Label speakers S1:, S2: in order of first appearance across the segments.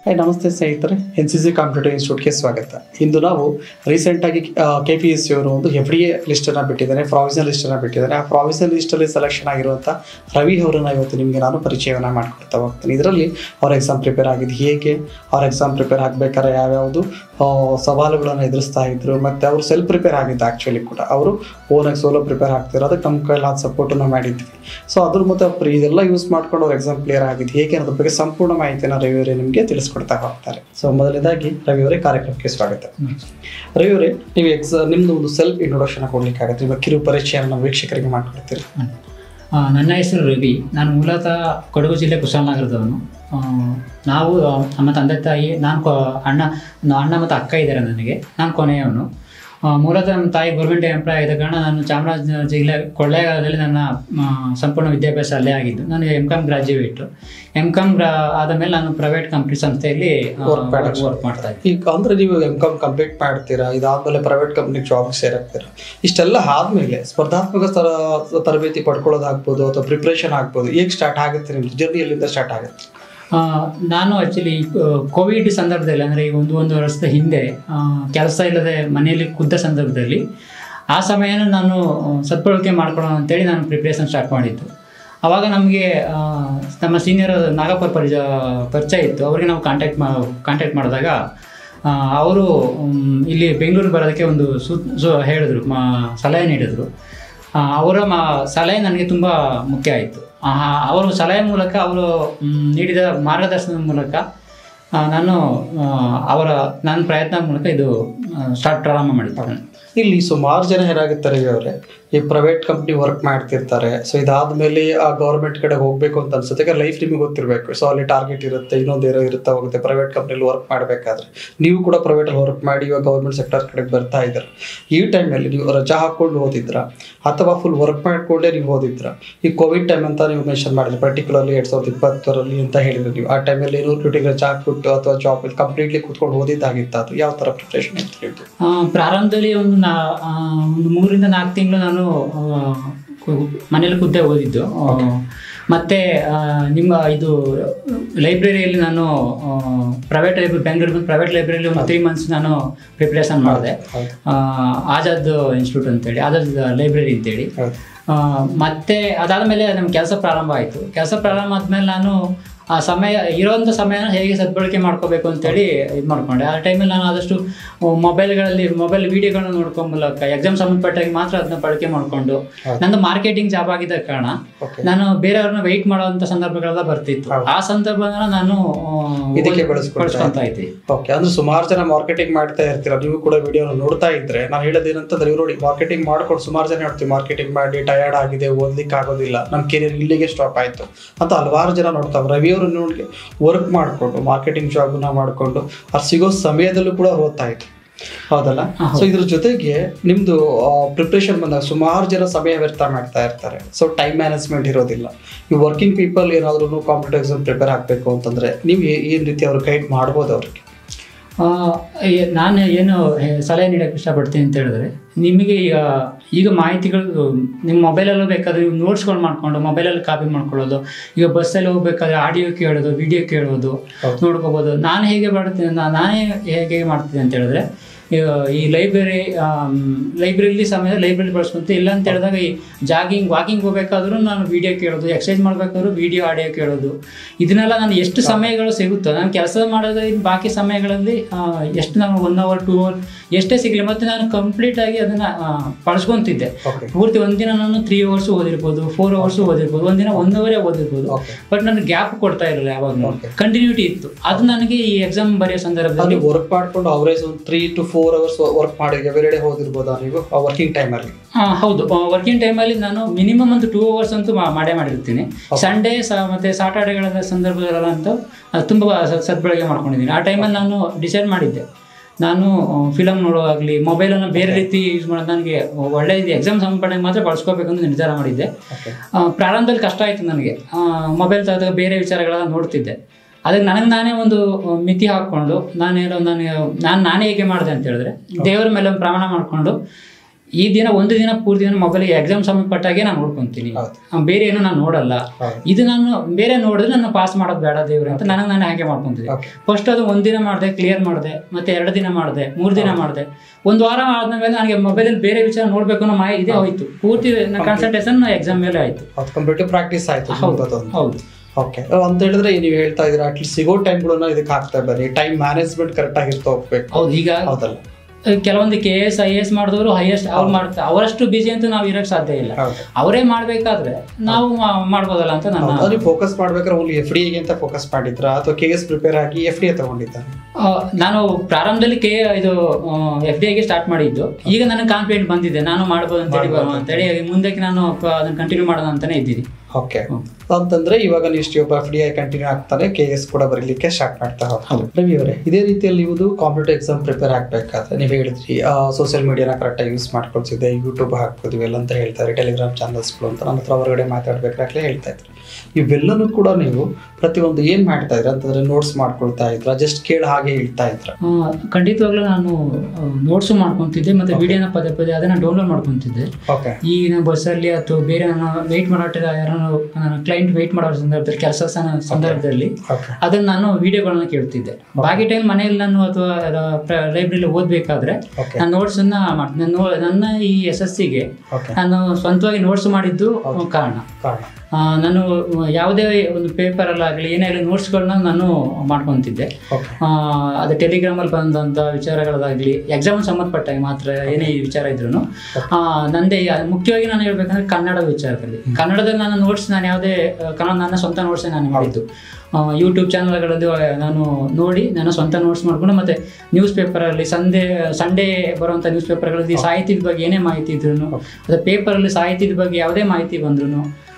S1: Hi ನಮಸ್ತೆ ಸ್ನೇಹಿತರೆ N C C competitive ಇನ್ಸ್ಟಿಟ್ಯೂಟ್ಗೆ ಸ್ವಾಗತ ಇಂದು ನಾವು ರೀಸೆಂಟಾಗಿ ಕೆ ಪಿ ಎಸ್ ಸಿ ಅವರು ಒಂದು ಎಫ್ ಡಿ ಎ ಲಿಸ್ಟನ್ನು ಬಿಟ್ಟಿದ್ದಾರೆ ಪ್ರಾವಿಷನಲ್ ಲಿಸ್ಟನ್ನು ಬಿಟ್ಟಿದ್ದಾರೆ ಆ ಪ್ರಾವಿಷನಲ್ ಲಿಸ್ಟಲ್ಲಿ ಸೆಲೆಕ್ಷನ್ ಆಗಿರುವಂಥ ರವಿ ಅವರನ್ನು ಇವತ್ತು ನಿಮಗೆ ನಾನು ಪರಿಚಯವನ್ನು ಮಾಡಿಕೊಡ್ತಾ ಹೋಗ್ತೀನಿ ಇದರಲ್ಲಿ ಅವ್ರ ಎಕ್ಸಾಮ್ ಪ್ರಿಪೇರ್ ಆಗಿದ್ದು ಹೇಗೆ ಅವ್ರ ಎಕ್ಸಾಮ್ ಪ್ರಿಪೇರ್ ಆಗಬೇಕಾದ್ರೆ ಯಾವ್ಯಾವುದು ಆ, ಸವಾಲುಗಳನ್ನು ಎದುರಿಸ್ತಾ ಇದ್ರು ಮತ್ತು ಅವರು ಸೆಲ್ಫ್ ಪ್ರಿಪೇರ್ ಆಗಿದ್ದು ಆ್ಯಕ್ಚುಲಿ ಕೂಡ ಅವರು ಓನಾಗಿ ಸೋಲೋ ಪ್ರಿಪೇರ್ ಆಗ್ತಿರೋ ಅದಕ್ಕೆ ನಮ್ಮ ಕೈಲಿ ಆದ ಸಪೋರ್ಟನ್ನು ಮಾಡಿದ್ವಿ ಸೊ ಅದ್ರ ಮತ್ತೆ ಅವ್ರು ಇದೆಲ್ಲ ಯೂಸ್ ಮಾಡ್ಕೊಂಡು ಅವ್ರ ಎಕ್ಸಾಮ್ ಕ್ಲಿಯರ್ ಆಗಿದ್ದು ಹೇಗೆ ಅನ್ನೋದ್ರ ಬಗ್ಗೆ ಸಂಪೂರ್ಣ ಮಾಹಿತಿನ ರವಿಯವರೇ ನಿಮಗೆ ತಿಳಿಸ್ಕೊಡ್ತಾ ಹೋಗ್ತಾರೆ ಸೊ ಮೊದಲನೇದಾಗಿ ರವಿಯವರೇ ಕಾರ್ಯಕ್ರಮಕ್ಕೆ ಸ್ವಾಗತ ರವಿಯವರೇ ನೀವು ಎಕ್ಸಾ ನಿಮ್ದು ಒಂದು ಸೆಲ್ಫ್ ಇಂಟ್ರೊಡಕ್ಷನ್ ಕೊಡ್ಲಿಕ್ಕಾಗತ್ತೆ ನಿಮ್ಮ ಕಿರು ಪರಿಚಯ ನಮ್ಮ ವೀಕ್ಷಕರಿಗೆ ಮಾಡ್ಕೊಡ್ತೀರಿ
S2: ಆ, ನನ್ನ ಹೆಸರು ರವಿ ನಾನು ಮೂಲತಃ ಕೊಡಗು ಜಿಲ್ಲೆ ಕುಶಾಲನಗರದವನು ಆ, ನಾವು ಆ, ನಮ್ಮ ತಂದೆ ತಾಯಿ ನಾನು ಕೊ ಅಣ್ಣ ನ- ಅಣ್ಣ ಮತ್ತು ಅಕ್ಕ ಇದ್ದಾರೆ ನನಗೆ ನಾನು ಕೊನೆಯವನು ಆ, ಮೂಲತಃ ನಮ್ಮ ತಾಯಿ ಗೌರ್ಮೆಂಟ್ ಎಂಪ್ಲಾಯ್ ಆಗಿದ್ದ ಕಾರಣ ನಾನು ಚಾಮರಾಜನಗರ ಜಿಲ್ಲೆ ಕೊಳ್ಳೇಗಾಲದಲ್ಲಿ ನನ್ನ ಆ, ಸಂಪೂರ್ಣ ವಿದ್ಯಾಭ್ಯಾಸ ಅಲ್ಲೇ ಆಗಿದ್ದು ನಾನು M Com graduate M Com ಆದ ಮೇಲೆ ನಾನು ಪ್ರೈವೇಟ್ ಕಂಪ್ನಿ ಸಂಸ್ಥೆಯಲ್ಲಿ
S1: Work ಮಾಡೋದು.
S2: ವರ್ಕ್ ಮಾಡ್ತಾ ಇದ್ದೆ
S1: ಈಗ ಅಂದ್ರೆ ನೀವು ಎಮ್ ಕಾಮ್ ಕಂಪ್ಲೀಟ್ ಮಾಡ್ತೀರಾ ಇದಾದ್ಮೇಲೆ ಪ್ರೈವೇಟ್ ಕಂಪ್ನಿಗೆ ಜಾಬ್ ಸೇರಾಗ್ತೀರಾ ಇಷ್ಟೆಲ್ಲ ಆದ್ಮೇಲೆ ಸ್ಪರ್ಧಾತ್ಮಕ ತರ- ತರಬೇತಿ ಪಡ್ಕೊಳ್ಳೋದಾಗ್ಬೋದು ಅಥವಾ ಪ್ರಿಪ್ರೇಷನ್ ಆಗ್ಬೋದು ಹೇಗೆ ಸ್ಟಾರ್ಟ್ ಆಗುತ್ತೆ ನಿಮ್ದು ಜರ್ನಿ ಎಲ್ಲಿಂದ ಸ್ಟಾರ್ಟ್ ಆಗುತ್ತೆ
S2: ಆ, ನಾನು ಆ್ಯಕ್ಚುಲಿ ಕೋವಿಡ್ ಸಂದರ್ಭದಲ್ಲಿ ಅಂದರೆ ಈಗ ಒಂದು ಒಂದು ವರ್ಷದ ಹಿಂದೆ ಕೆಲಸ ಇಲ್ಲದೆ ಮನೆಯಲ್ಲಿ ಕುದ್ದ ಸಂದರ್ಭದಲ್ಲಿ ಆ ಸಮಯನ ನಾನು ಆ, ಸದ್ಬಳಕೆ ಮಾಡ್ಕೊಳ್ಳೋಣ ಅಂತೇಳಿ ನಾನು ಪ್ರಿಪ್ರೇಷನ್ ಸ್ಟಾರ್ಟ್ ಮಾಡಿದ್ದು ಆವಾಗ ನಮಗೆ ನಮ್ಮ ಸೀನಿಯರ್ ನಾಗಪ್ಪ ಪರಿಚಯ ಪರಿಚಯ ಇತ್ತು ಅವರಿಗೆ ನಾವು ಕಾಂಟ್ಯಾಕ್ಟ್ ಮಾ ಕಾಂಟ್ಯಾಕ್ಟ್ ಮಾಡಿದಾಗ ಅವರು ಇಲ್ಲಿ ಬೆಂಗಳೂರಿಗೆ ಬರೋದಕ್ಕೆ ಒಂದು ಸು ಸು- ಹೇಳಿದ್ರು ಮಾ ಸಲಹೆ ನೀಡಿದರು ಆ, ಅವರ ಮಾ ಸಲಹೆ ನನಗೆ ತುಂಬ ಮುಖ್ಯ ಆಯಿತು ಅವರ ಸಲಹೆ ಮೂಲಕ ಅವರು ಮ್, ನೀಡಿದ ಮಾರ್ಗದರ್ಶನದ ಮೂಲಕ ಆ, ನಾನು ಆ, ಅವರ ನನ್ನ ಪ್ರಯತ್ನ ಮೂಲಕ ಇದು ಸ್ಟಾರ್ಟ್ ಪ್ರಾರಂಭ ಮಾಡಿದ್ದೆ ನಾನು.
S1: ಇಲ್ಲಿ ಸುಮಾರು ಜನ ಏನಾಗುತ್ತಾರೆ ಅವರೇ ಈ ಪ್ರೈವೇಟ್ ಕಂಪ್ನಿ ವರ್ಕ್ ಮಾಡ್ತಿರ್ತಾರೆ ಸೊ ಇದಾದ್ಮೇಲೆ ಆ ಗೌರ್ಮೆಂಟ್ ಕಡೆ ಹೋಗ್ಬೇಕು ಅಂತ ಅನ್ಸುತ್ತೆ ಲೈಫ್ ನಿಮಗೆ ಗೊತ್ತಿರಬೇಕು ಸೊ ಅಲ್ಲಿ ಟಾರ್ಗೆಟ್ ಇರುತ್ತೆ ಇನ್ನೊಂದು ಏನೋ ಇರುತ್ತಾ ಹೋಗುತ್ತೆ ಪ್ರೈವೇಟ್ ಕಂಪ್ನಿಲಿ ವರ್ಕ್ ಮಾಡಬೇಕಾದ್ರೆ ನೀವು ಕೂಡ ಪ್ರೈವೇಟ್ ಅಲ್ಲಿ ವರ್ಕ್ ಮಾಡಿ ಇವಾಗ ಗೌರ್ಮೆಂಟ್ ಸೆಕ್ಟರ್ ಕಡೆಗೆ ಬರ್ತಾ ಇದ್ದೀರ ಈ ಟೈಮಲ್ಲಿ ನೀವು ರಜಾ ಹಾಕೊಂಡು ಓದಿದ್ರ ಅಥವಾ ಫುಲ್ ವರ್ಕ್ ಮಾಡ್ಕೊಂಡೇ ನೀವು ಓದಿದ್ರ ಈ ಕೋವಿಡ್ ಟೈಮ್ ಅಂತ ನೀವು ಮೆನ್ಷನ್ ಮಾಡಿದ್ರಿ ಪರ್ಟಿಕ್ಯುಲರ್ಲಿ ಎರಡ್ ಸಾವಿರದ ಇಪ್ಪತ್ತರಲ್ಲಿ ಅಂತ ಹೇಳಿದ್ರಿ ನೀವು ಆ ಟೈಮಲ್ಲಿ ಏನೋ ಡ್ಯೂಟಿಗೆ ರಜಾ ಹಾಕ್ಬಿಟ್ಟು ಅಥವಾ ಜಾಬ್ ಕಂಪ್ಲೀಟ್ಲಿ ಕೂತ್ಕೊಂಡು ಓದಿದ್ದಾಗಿತ್ತು ಅದು ಯಾವ ತರ ಪ್ರಿಪ್ರೇಷನ್ ಇತ್ತು ನಿಮ್ದು?
S2: ಆ, ಪ್ರಾರಂಭದಲ್ಲಿ ಒಂದು ನಾ ಆ, ಒಂದು ಮೂರಿಂದ ನಾಲ್ಕು ತಿಂಗಳು ನಾನು ಆ, ಕು- ಮನೇಲಿ ಕೂತೇ ಓದಿದ್ದು ಆ, ಮತ್ತೆ ಆ, ನಿಮ್ಮ ಇದು ಲೈಬ್ರರಿಯಲ್ಲಿ ನಾನು ಪ್ರೈವೇಟ್ ಲೈಬ್ರರಿ ಬೆಂಗಳೂರು ಪ್ರೈವೇಟ್ ಲೈಬ್ರರಿಯಲ್ಲಿ ಒಂದು ತ್ರೀ ಮಂತ್ಸ್ ನಾನು ಪ್ರಿಪ್ರೇಷನ್ ಮಾಡಿದೆ
S1: ಹೌದು.
S2: ಆ, ಆಜಾದ್ ಇನ್ಸ್ಟಿಟ್ಯೂಟ್ ಅಂತೇಳಿ ಆಜಾದ್ ಲೈಬ್ರರಿ ಅಂತೇಳಿ
S1: ಹೌದು.
S2: ಆ, ಮತ್ತೆ ಅದಾದಮೇಲೆ ನಮ್ಮ ಕೆಲಸ ಪ್ರಾರಂಭ ಆಯಿತು ಕೆಲಸ ಪ್ರಾರಂಭ ಆದಮೇಲೆ ನಾನು ಆ ಸಮಯ ಇರೋಂಥ ಸಮಯನ ಹೇಗೆ ಸದ್ಬಳಕೆ ಮಾಡ್ಕೋಬೇಕು ಅಂತೇಳಿ ಇದು ಮಾಡ್ಕೊಂಡೆ ಆ ಟೈಮಲ್ಲಿ ನಾನು ಆದಷ್ಟು ಮೊಬೈಲ್ಗಳಲ್ಲಿ ಮೊಬೈಲ್ ವೀಡಿಯೋಗಳನ್ನ ನೋಡ್ಕೊಂಡ್ ಮೂಲಕ ಎಕ್ಸಾಮ್ ಸಂಬಂಧಪಟ್ಟಾಗಿ ಮಾತ್ರ ಅದನ್ನ ಬಳಕೆ ಮಾಡಿಕೊಂಡು
S1: ಹೌದು.
S2: ನಂದು ಮಾರ್ಕೆಟಿಂಗ್ ಜಾಬ್ ಆಗಿದ್ದ ಕಾರಣ
S1: Okay.
S2: ನಾನು ಬೇರೆಯವ್ರನ್ನ ವೆಯ್ಟ್ ಮಾಡುವಂಥ ಸಂದರ್ಭಗಳೆಲ್ಲ ಬರ್ತಿತ್ತು
S1: ಹೌದು.
S2: ಆ ಸಂದರ್ಭನ ನಾನು ಆ,
S1: ಇದಕ್ಕೆ ಬಳಸ್ಕೊಳ್ತಾ
S2: ಬಳಸ್ಕೊಂತಾ ಇದ್ದೆ
S1: ಓಕೆ ಅಂದ್ರೆ ಸುಮಾರು ಜನ ಮಾರ್ಕೆಟಿಂಗ್ ಮಾಡ್ತಾ ಇರ್ತೀರ ನೀವು ಕೂಡ ವಿಡಿಯೋ ನೋಡ್ತಾ ಇದ್ರೆ ನಾನು ಹೇಳೋದೇನಂತಂದ್ರೆ ಇವ್ರು ನೋಡಿ ಮಾರ್ಕೆಟಿಂಗ್ ಮಾಡ್ಕೊಂಡು ಸುಮಾರು ಜನ ಹೇಳ್ತೀವಿ ಮಾರ್ಕೆಟಿಂಗ್ ಮಾಡಿ ಟಯರ್ಡ್ ಆಗಿದೆ ಓದ್ಲಿಕ್ಕೆ ಆಗೋದಿಲ್ಲ ನಮ್ಮ ಕೆರಿಯರ್ ಇಲ್ಲಿಗೆ ಸ್ಟಾಪ್ ಆಯ್ತು ಅಂತ ಹಲವಾರು ಜನ ನೋಡ್ತಾವೆ ರವಿ ಅವರು ನೋಡಿ ವರ್ಕ್ ಮಾಡಿಕೊಂಡು ಮಾರ್ಕೆಟಿಂಗ್ ಜಾಬ್ನ ಮಾಡಿಕೊಂಡು ಅದು ಸಿಗೋ ಸಮಯದಲ್ಲೂ ಕೂಡ ಓದ್ತಾ ಇತ್ತು ಹೌದಲ್ಲ
S2: ಹೌದು.
S1: ಸೊ ಇದ್ರ ಜೊತೆಗೆ ನಿಮ್ದು ಪ್ರಿಪ್ರೇಷನ್ ಬಂದಾಗ ಸುಮಾರು ಜನ ಸಮಯ ವ್ಯರ್ಥ ಮಾಡ್ತಾ ಇರ್ತಾರೆ ಸೊ ಟೈಮ್ ಮ್ಯಾನೇಜ್ಮೆಂಟ್ ಇರೋದಿಲ್ಲ ಈ ವರ್ಕಿಂಗ್ ಪೀಪಲ್ ಏನಾದ್ರೂ ಕಾಂಪಿಟೇಟಿವ್ ಎಕ್ಸಾಮ್ ಪ್ರಿಪೇರ್ ಆಗಬೇಕು ಅಂತಂದ್ರೆ ನೀವು ಏನು ರೀತಿ ಅವ್ರ ಗೈಡ್ ಮಾಡ್ಬೋದು ಅವ್ರಿಗೆ
S2: ಆ, ಏ- ನಾನು ಏನು ಹೇ- ಸಲಹೆ ನೀಡಕ್ಕೆ ಇಷ್ಟಪಡ್ತೀನಿ ಅಂತ ಹೇಳಿದ್ರೆ ನಿಮಗೆ ಈಗ ಈಗ ಮಾಹಿತಿಗಳು ನಿಮ್ಮ ಮೊಬೈಲಲ್ಲೂ ಬೇಕಾದ್ರೆ ನೀವು ನೋಟ್ಸ್ಗಳು ಮಾಡ್ಕೊಂಡು ಮೊಬೈಲಲ್ಲಿ ಕಾಪಿ ಮಾಡ್ಕೊಳ್ಳೋದು ಈಗ ಬಸ್ಸಲ್ಲಿ ಹೋಗ್ಬೇಕಾದ್ರೆ ಆಡಿಯೋ ಕೇಳೋದು ವಿಡಿಯೋ ಕೇಳೋದು
S1: ಹೌದು.
S2: ನೋಡ್ಕೋಬೋದು ನಾನು ಹೇಗೆ ಮಾಡ್ತೀನಿ ನಾ- ನಾನೇ ಹೇಗೆ ಮಾಡ್ತೀನಿ ಅಂತ ಹೇಳಿದ್ರೆ ಈಗ ಈ ಲೈಬ್ರರಿ ಲೈಬ್ರರಿ ಸಮಯ ಲೈಬ್ರರಿ ಬಳಸ್ಕೊಂತ ಇಲ್ಲ ಅಂತ ಹೇಳಿದಾಗ ಈ ಜಾಗಿಂಗ್ ವಾಕಿಂಗ್ ಹೋಗ್ಬೇಕಾದ್ರೂ ನಾನು ವಿಡಿಯೋ ಕೇಳೋದು ಎಕ್ಸರ್ಸೈಸ್ ಮಾಡ್ಬೇಕಾದ್ರೂ ವಿಡಿಯೋ ಆಡಿಯೋ ಕೇಳೋದು ಇದನ್ನೆಲ್ಲ ನಾನು ಎಷ್ಟು ಸಮಯಗಳು ಸಿಗುತ್ತೋ ನಾನು ಕೆಲಸ ಮಾಡೋದು ಇನ್ನು ಬಾಕಿ ಸಮಯಗಳಲ್ಲಿ ಆ, ಎಷ್ಟು ನಾನು ಒನ್ ಅವರ್ ಟೂ ಅವರ್ ಎಷ್ಟೇ ಸಿಗಲಿ ಮತ್ತೆ ನಾನು ಕಂಪ್ಲೀಟ್ ಆಗಿ ಅದನ್ನ ಆ, ಬಳಸ್ಕೊಂತಿದ್ದೆ
S1: ಓಕೆ
S2: ಪೂರ್ತಿ ಒಂದಿನ ನಾನು ತ್ರೀ ಅವರ್ಸ್ ಓದಿರ್ಬೋದು ಫೋರ್ ಅವರ್ಸ್ ಓದಿರ್ಬೋದು ಒಂದಿನ ಒನ್ ಅವರೇ ಓದಿರ್ಬೋದು
S1: ಓಕೆ
S2: ಬಟ್ ನನಗೆ ಗ್ಯಾಪ್ ಕೊಡ್ತಾ ಇರಲಿಲ್ಲ ಯಾವಾಗಲೂ
S1: Okay.
S2: ಕಂಟಿನ್ಯೂಟಿ ಇತ್ತು ಅದು ನನಗೆ ಈ ಎಕ್ಸಾಮ್ ಬರೆಯೋ ಸಂದರ್ಭದಲ್ಲಿ
S1: ನೀವು ವರ್ಕ್ ಮಾಡ್ಕೊಂಡು ಅವರೇಜ್ ಒಂದು three to four hours work ಮಾಡಿ ಎವರಿಡೇ ಹೋದಿರ್ಬೋದಾ ನೀವು ಆ ವರ್ಕಿಂಗ್ ಟೈಮಲ್ಲಿ
S2: ಆ, ಹೌದು ವರ್ಕಿಂಗ್ ಟೈಮಲ್ಲಿ ನಾನು ಮಿನಿಮಮ್ ಒಂದು ಟೂ ಅವರ್ಸ್ ಅಂತೂ ಮಾ- ಮಾಡೇ ಮಾಡಿರ್ತೀನಿ ಸಂಡೇ ಮತ್ತೆ ಸಾಟರ್ಡೇಗಳ ಸಂದರ್ಭದಲ್ಲಂತೂ ಅದು ತುಂಬ ಸ- ಸದ್ಬಳಕೆ ಮಾಡ್ಕೊಂಡಿದ್ದೀನಿ ಆ ಟೈಮಲ್ಲಿ ನಾನು ಡಿಸೈಡ್ ಮಾಡಿದ್ದೆ ನಾನು ಫಿಲಮ್ ನೋಡೋವಾಗಲಿ ಮೊಬೈಲನ್ನು ಬೇರೆ ರೀತಿ ಯೂಸ್ ಮಾಡೋದು ನನಗೆ ಒಳ್ಳೆ ಎಕ್ಸಾಮ್ ಸಂಬಂಧ ಮಾತ್ರ ಬಳಸ್ಕೋಬೇಕಂತ ನಿರ್ಧಾರ ಮಾಡಿದ್ದೆ
S1: ಓಕೆ
S2: ಆ, ಪ್ರಾರಂಭದಲ್ಲಿ ಕಷ್ಟ ಆಯಿತು ನನಗೆ ಮೊಬೈಲ್ ತೆಗೆದಾಗ ಬೇರೆ ವಿಚಾರಗಳೆಲ್ಲ ನೋಡ್ತಿದ್ದೆ ಅದಕ್ಕೆ ನನಗೆ ನಾನೇ ಒಂದು ಆ, ಮಿತಿ ಹಾಕ್ಕೊಂಡು ನಾನೇನೋ ನನಗೆ ನಾನು ನಾನೇ ಹೇಗೆ ಮಾಡಿದೆ ಅಂತ ಹೇಳಿದ್ರೆ ದೇವರ ಮೇಲೆ ಒಂದು ಪ್ರಮಾಣ ಮಾಡಿಕೊಂಡು ಈ ದಿನ ಒಂದು ದಿನ ಪೂರ್ತಿ ದಿನ ಮೊಬೈಲಿಗೆ ಎಕ್ಸಾಮ್ ಸಂಬಂಧಪಟ್ಟಾಗೆ ನಾನು ನೋಡ್ಕೊಂತೀನಿ
S1: ಹೌದು.
S2: ಆ, ಬೇರೆ ಏನು ನಾನು ನೋಡಲ್ಲ
S1: ಹೌದು.
S2: ಇದು ನಾನು ಬೇರೆ ನೋಡಿದ್ರೆ ನನ್ನ ಪಾಸ್ ಮಾಡೋದು ಬೇಡ ದೇವ್ರೆ ಅಂತ ನನಗೆ ನಾನು ಹಾಗೆ ಮಾಡ್ಕೊಂತಿದ್ದೆ
S1: Okay.
S2: ಫಸ್ಟ್ ಅದು ಒಂದಿನ ಮಾಡಿದೆ ಕ್ಲಿಯರ್ ಮಾಡಿದೆ ಮತ್ತೆ ಎರಡು ದಿನ ಮಾಡಿದೆ ಮೂರು ದಿನ ಮಾಡಿದೆ ಒಂದು ವಾರ ಆದ್ಮೇಲೆ ನನಗೆ ಮೊಬೈಲಲ್ಲಿ ಬೇರೆ ವಿಚಾರ ನೋಡ್ಬೇಕು ಅನ್ನೋ ಮಾಹಿತಿ ಇದೇ ಹೋಯ್ತು ಪೂರ್ತಿ ನನ್ನ ಕಾನ್ಸಂಟ್ರೇಷನ್ ಎಕ್ಸಾಮ್ ಮೇಲೆ ಆಯ್ತು
S1: ಅದು ಕಂಪ್ಯೂಟರ್ ಪ್ರಾಕ್ಟೀಸ್ ಆಯ್ತು
S2: ಹೌದು
S1: ನಿಮ್ಗದೊಂದು.
S2: ಹೌದು
S1: ಓಕೆ ಅಂತ ಹೇಳಿದ್ರೆ ನೀವು ಹೇಳ್ತಾ ಇದ್ದೀರಾ ಅಟ್ಲೀಸ್ಟ್ ಸಿಗೋ ಟೈಮ್ಗಳನ್ನ ಇದಕ್ಕೆ ಹಾಕ್ತಾ ಬನ್ನಿ ಟೈಮ್ ಮ್ಯಾನೇಜ್ಮೆಂಟ್ ಕರೆಕ್ಟ್ ಆಗಿರ್ತಾ ಹೋಗ್ಬೇಕು
S2: ಹೌದು ಈಗ
S1: ಹೌದಲ್ಲ
S2: ಕೆಲವೊಂದು ಕೆ ಎಸ್ ಐ ಎಸ್ ಮಾಡಿದವರು ಹೈಯೆಸ್ಟ್ ಅವ್ರು ಮಾಡ್ತಾರೆ ಅವರಷ್ಟು ಬಿಜಿ ಅಂತೂ ನಾವು ಇರಕ್ಕೆ ಸಾಧ್ಯ ಇಲ್ಲ
S1: ಹೌದು
S2: ಅವರೇ ಮಾಡ್ಬೇಕಾದ್ರೆ ನಾವು ಮಾ- ಮಾಡ್ಬೋದಲ್ಲ ಅಂತ ನನ್ನ
S1: ಹೌದು. ನೀವು ಫೋಕಸ್ ಮಾಡ್ಬೇಕಾದ್ರೆ ಓನ್ಲಿ ಎಫ್ ಡಿ ಅಂತ ಫೋಕಸ್ ಮಾಡಿದ್ರ ಅಥವಾ ಕೆ ಎಸ್ ಪ್ರಿಪೇರ್ ಆಗಿ ಎಫ್ ಡಿ ತಗೊಂಡಿದ್ದ
S2: ಆ, ನಾನು ಪ್ರಾರಂಭದಲ್ಲಿ ಕೆ ಇದು ಎಫ್ ಡಿ ಐಗೆ ಸ್ಟಾರ್ಟ್ ಮಾಡಿದ್ದು ಈಗ ನನಗೆ ಕಾನ್ಫಿಡೆಂಟ್ ಬಂದಿದೆ ನಾನು ಮಾಡ್ಬೋದು ಅಂತೇಳಿ
S1: ಮಾಡ್ಬೋದು
S2: ಅಂತೇಳಿ ಮುಂದಕ್ಕೆ ನಾನು ಪ- ಅದನ್ನ ಕಂಟಿನ್ಯೂ ಮಾಡೋಣ ಅಂತಾನೆ ಇದ್ದೀನಿ
S1: ಓಕೆ
S2: ಹ್ಮ್.
S1: ಅಂತಂದ್ರೆ ಇವಾಗ ನೀವು ಇಷ್ಟು ಎಫ್ ಡಿ ಐ ಕಂಟಿನ್ಯೂ ಆಗ್ತಾನೆ ಕೆ ಎಸ್ ಕೂಡ ಬರೀಲಿಕ್ಕೆ ಸ್ಟಾರ್ಟ್ ಮಾಡ್ತಾ ಹೋಗ್ತಾರೆ ರವಿ ಅವರೇ ಇದೇ ರೀತಿಯಲ್ಲಿ ನೀವು ಕಾಂಪಿಟೇಟಿವ್ ಎಕ್ಸಾಮ್ ಪ್ರಿಪೇರ್ ಆಗ್ಬೇಕಾದ್ರೆ ನೀವು ಹೇಳಿದ್ರಿ ಸೋಷಿಯಲ್ ಮೀಡಿಯಾನ ಕರೆಕ್ಟಾಗಿ ಯೂಸ್ ಮಾಡ್ಕೊಳ್ತಿದ್ದೆ ಯೂಟ್ಯೂಬ್ ಹಾಕ್ಬೋದು ಇವೆಲ್ಲ ಅಂತ ಹೇಳ್ತಾರೆ ಟೆಲಿಗ್ರಾಮ್ ಚಾನಲ್ಸ್ಗಳು ಅಂತ ನನ್ನ ಹತ್ರ ಹೊರಗಡೆ ಮಾತಾಡ್ಬೇಕಾಗ್ಲೇ ಹೇಳ್ತಾ ಇದ್ರು ಇವೆಲ್ಲನೂ ಕೂಡ ನೀವು ಪ್ರತಿಯೊಂದು ಏನ್ ಮಾಡ್ತಾ ಇದ್ರ ಅಂತಂದ್ರೆ ನೋಟ್ಸ್ ಮಾಡ್ಕೊಳ್ತಾ ಇದ್ರ ಜಸ್ಟ್ ಕೇಳಿ ಹಾಗೆ ಹೇಳ್ತಾ ಇದ್ರ
S2: ಆ, ಖಂಡಿತವಾಗ್ಲೂ ನಾನು ನೋಟ್ಸು ಮಾಡ್ಕೊಂತಿದ್ದೆ ಮತ್ತೆ ವಿಡಿಯೋನ ಪದೇ ಪದೇ ಅದನ್ನ ಡೌನ್ಲೋಡ್ ಮಾಡ್ಕೊಂತಿದ್ದೆ
S1: ಓಕೆ
S2: ಈ ನಾನು ಬಸ್ಸಲ್ಲಿ ಅಥವಾ ಬೇರೆ ನಾನು ವೆಯ್ಟ್ ಮಾಡೋ ಯಾರು ನನ್ನ ಕ್ಲೈಂಟ್ ವೆಯ್ಟ್ ಮಾಡೋ ಸಂದರ್ಭದಲ್ಲಿ ಕೆಲಸ ಸಂದರ್ಭದಲ್ಲಿ
S1: ಓಕೆ
S2: ಅದನ್ನ ನಾನು ವಿಡಿಯೋಗಳನ್ನ ಕೇಳ್ತಿದ್ದೆ ಬಾಕಿ ಟೈಮ್ ಮನೆಯಲ್ಲಿ ನಾನು ಅಥವಾ ಲೈಬ್ರರಿಲಿ ಓದ್ಬೇಕಾದ್ರೆ
S1: ಓಕೆ
S2: ನಾನು ನೋಟ್ಸ್ ಅನ್ನ ಮಾಡ್ತೀನಿ ನಾನು ನೋ- ನನ್ನ ಈ ಎಸ್ ಎಸ್ ಸಿಗೆ
S1: ಓಕೆ
S2: ನಾನು ಸ್ವಂತವಾಗಿ ನೋಟ್ಸ್ ಮಾಡಿದ್ದು ಕಾರಣ
S1: ಕಾರಣ
S2: ಆ, ನಾನು ಯಾವುದೇ ಒಂದು ಪೇಪರ್ ಅಲ್ಲಾಗಲಿ ಏನೇ ಆಗಲಿ ನೋಟ್ಸ್ಗಳನ್ನ ನಾನು ಮಾಡ್ಕೊತಿದ್ದೆ
S1: ಓಕೆ
S2: ಆ, ಅದು ಟೆಲಿಗ್ರಾಮಲ್ಲಿ ಬಂದಂಥ ವಿಚಾರಗಳಾಗಲಿ ಎಕ್ಸಾಮ್ ಸಂಬಂಧಪಟ್ಟಾಗ ಮಾತ್ರ ಏನೇ ಈ ವಿಚಾರ ಇದ್ರು ನಂದೇ ಯಾ- ಮುಖ್ಯವಾಗಿ ನಾನು ಹೇಳ್ಬೇಕಂದ್ರೆ ಕನ್ನಡದ ವಿಚಾರದಲ್ಲಿ ಕನ್ನಡದಲ್ಲಿ ನನ್ನ ನೋಟ್ಸ್ ನಾನು ಯಾವುದೇ ಆ, ಕನ್ನಡ ನನ್ನ ಸ್ವಂತ ನೋಟ್ಸೇ ನಾನು ಮಾಡಿದ್ದು ಯೂಟ್ಯೂಬ್ ಚಾನಲ್ಗಳಲ್ಲಿ ನಾನು ನೋಡಿ ನನ್ನ ಸ್ವಂತ ನೋಟ್ಸ್ ಮಾಡ್ಕೊಂಡು ಮತ್ತೆ ನ್ಯೂಸ್ ಪೇಪರಲ್ಲಿ ಸಂಡೇ ಸಂಡೇ ಬರುವಂಥ ನ್ಯೂಸ್ ಪೇಪರ್ಗಳಲ್ಲಿ ಸಾಹಿತ್ಯದ ಬಗ್ಗೆ ಏನೇ ಮಾಹಿತಿ ಇದ್ರು ಅಥವಾ ಪೇಪರಲ್ಲಿ ಸಾಹಿತ್ಯದ ಬಗ್ಗೆ ಯಾವುದೇ ಮಾಹಿತಿ ಬಂದ್ರು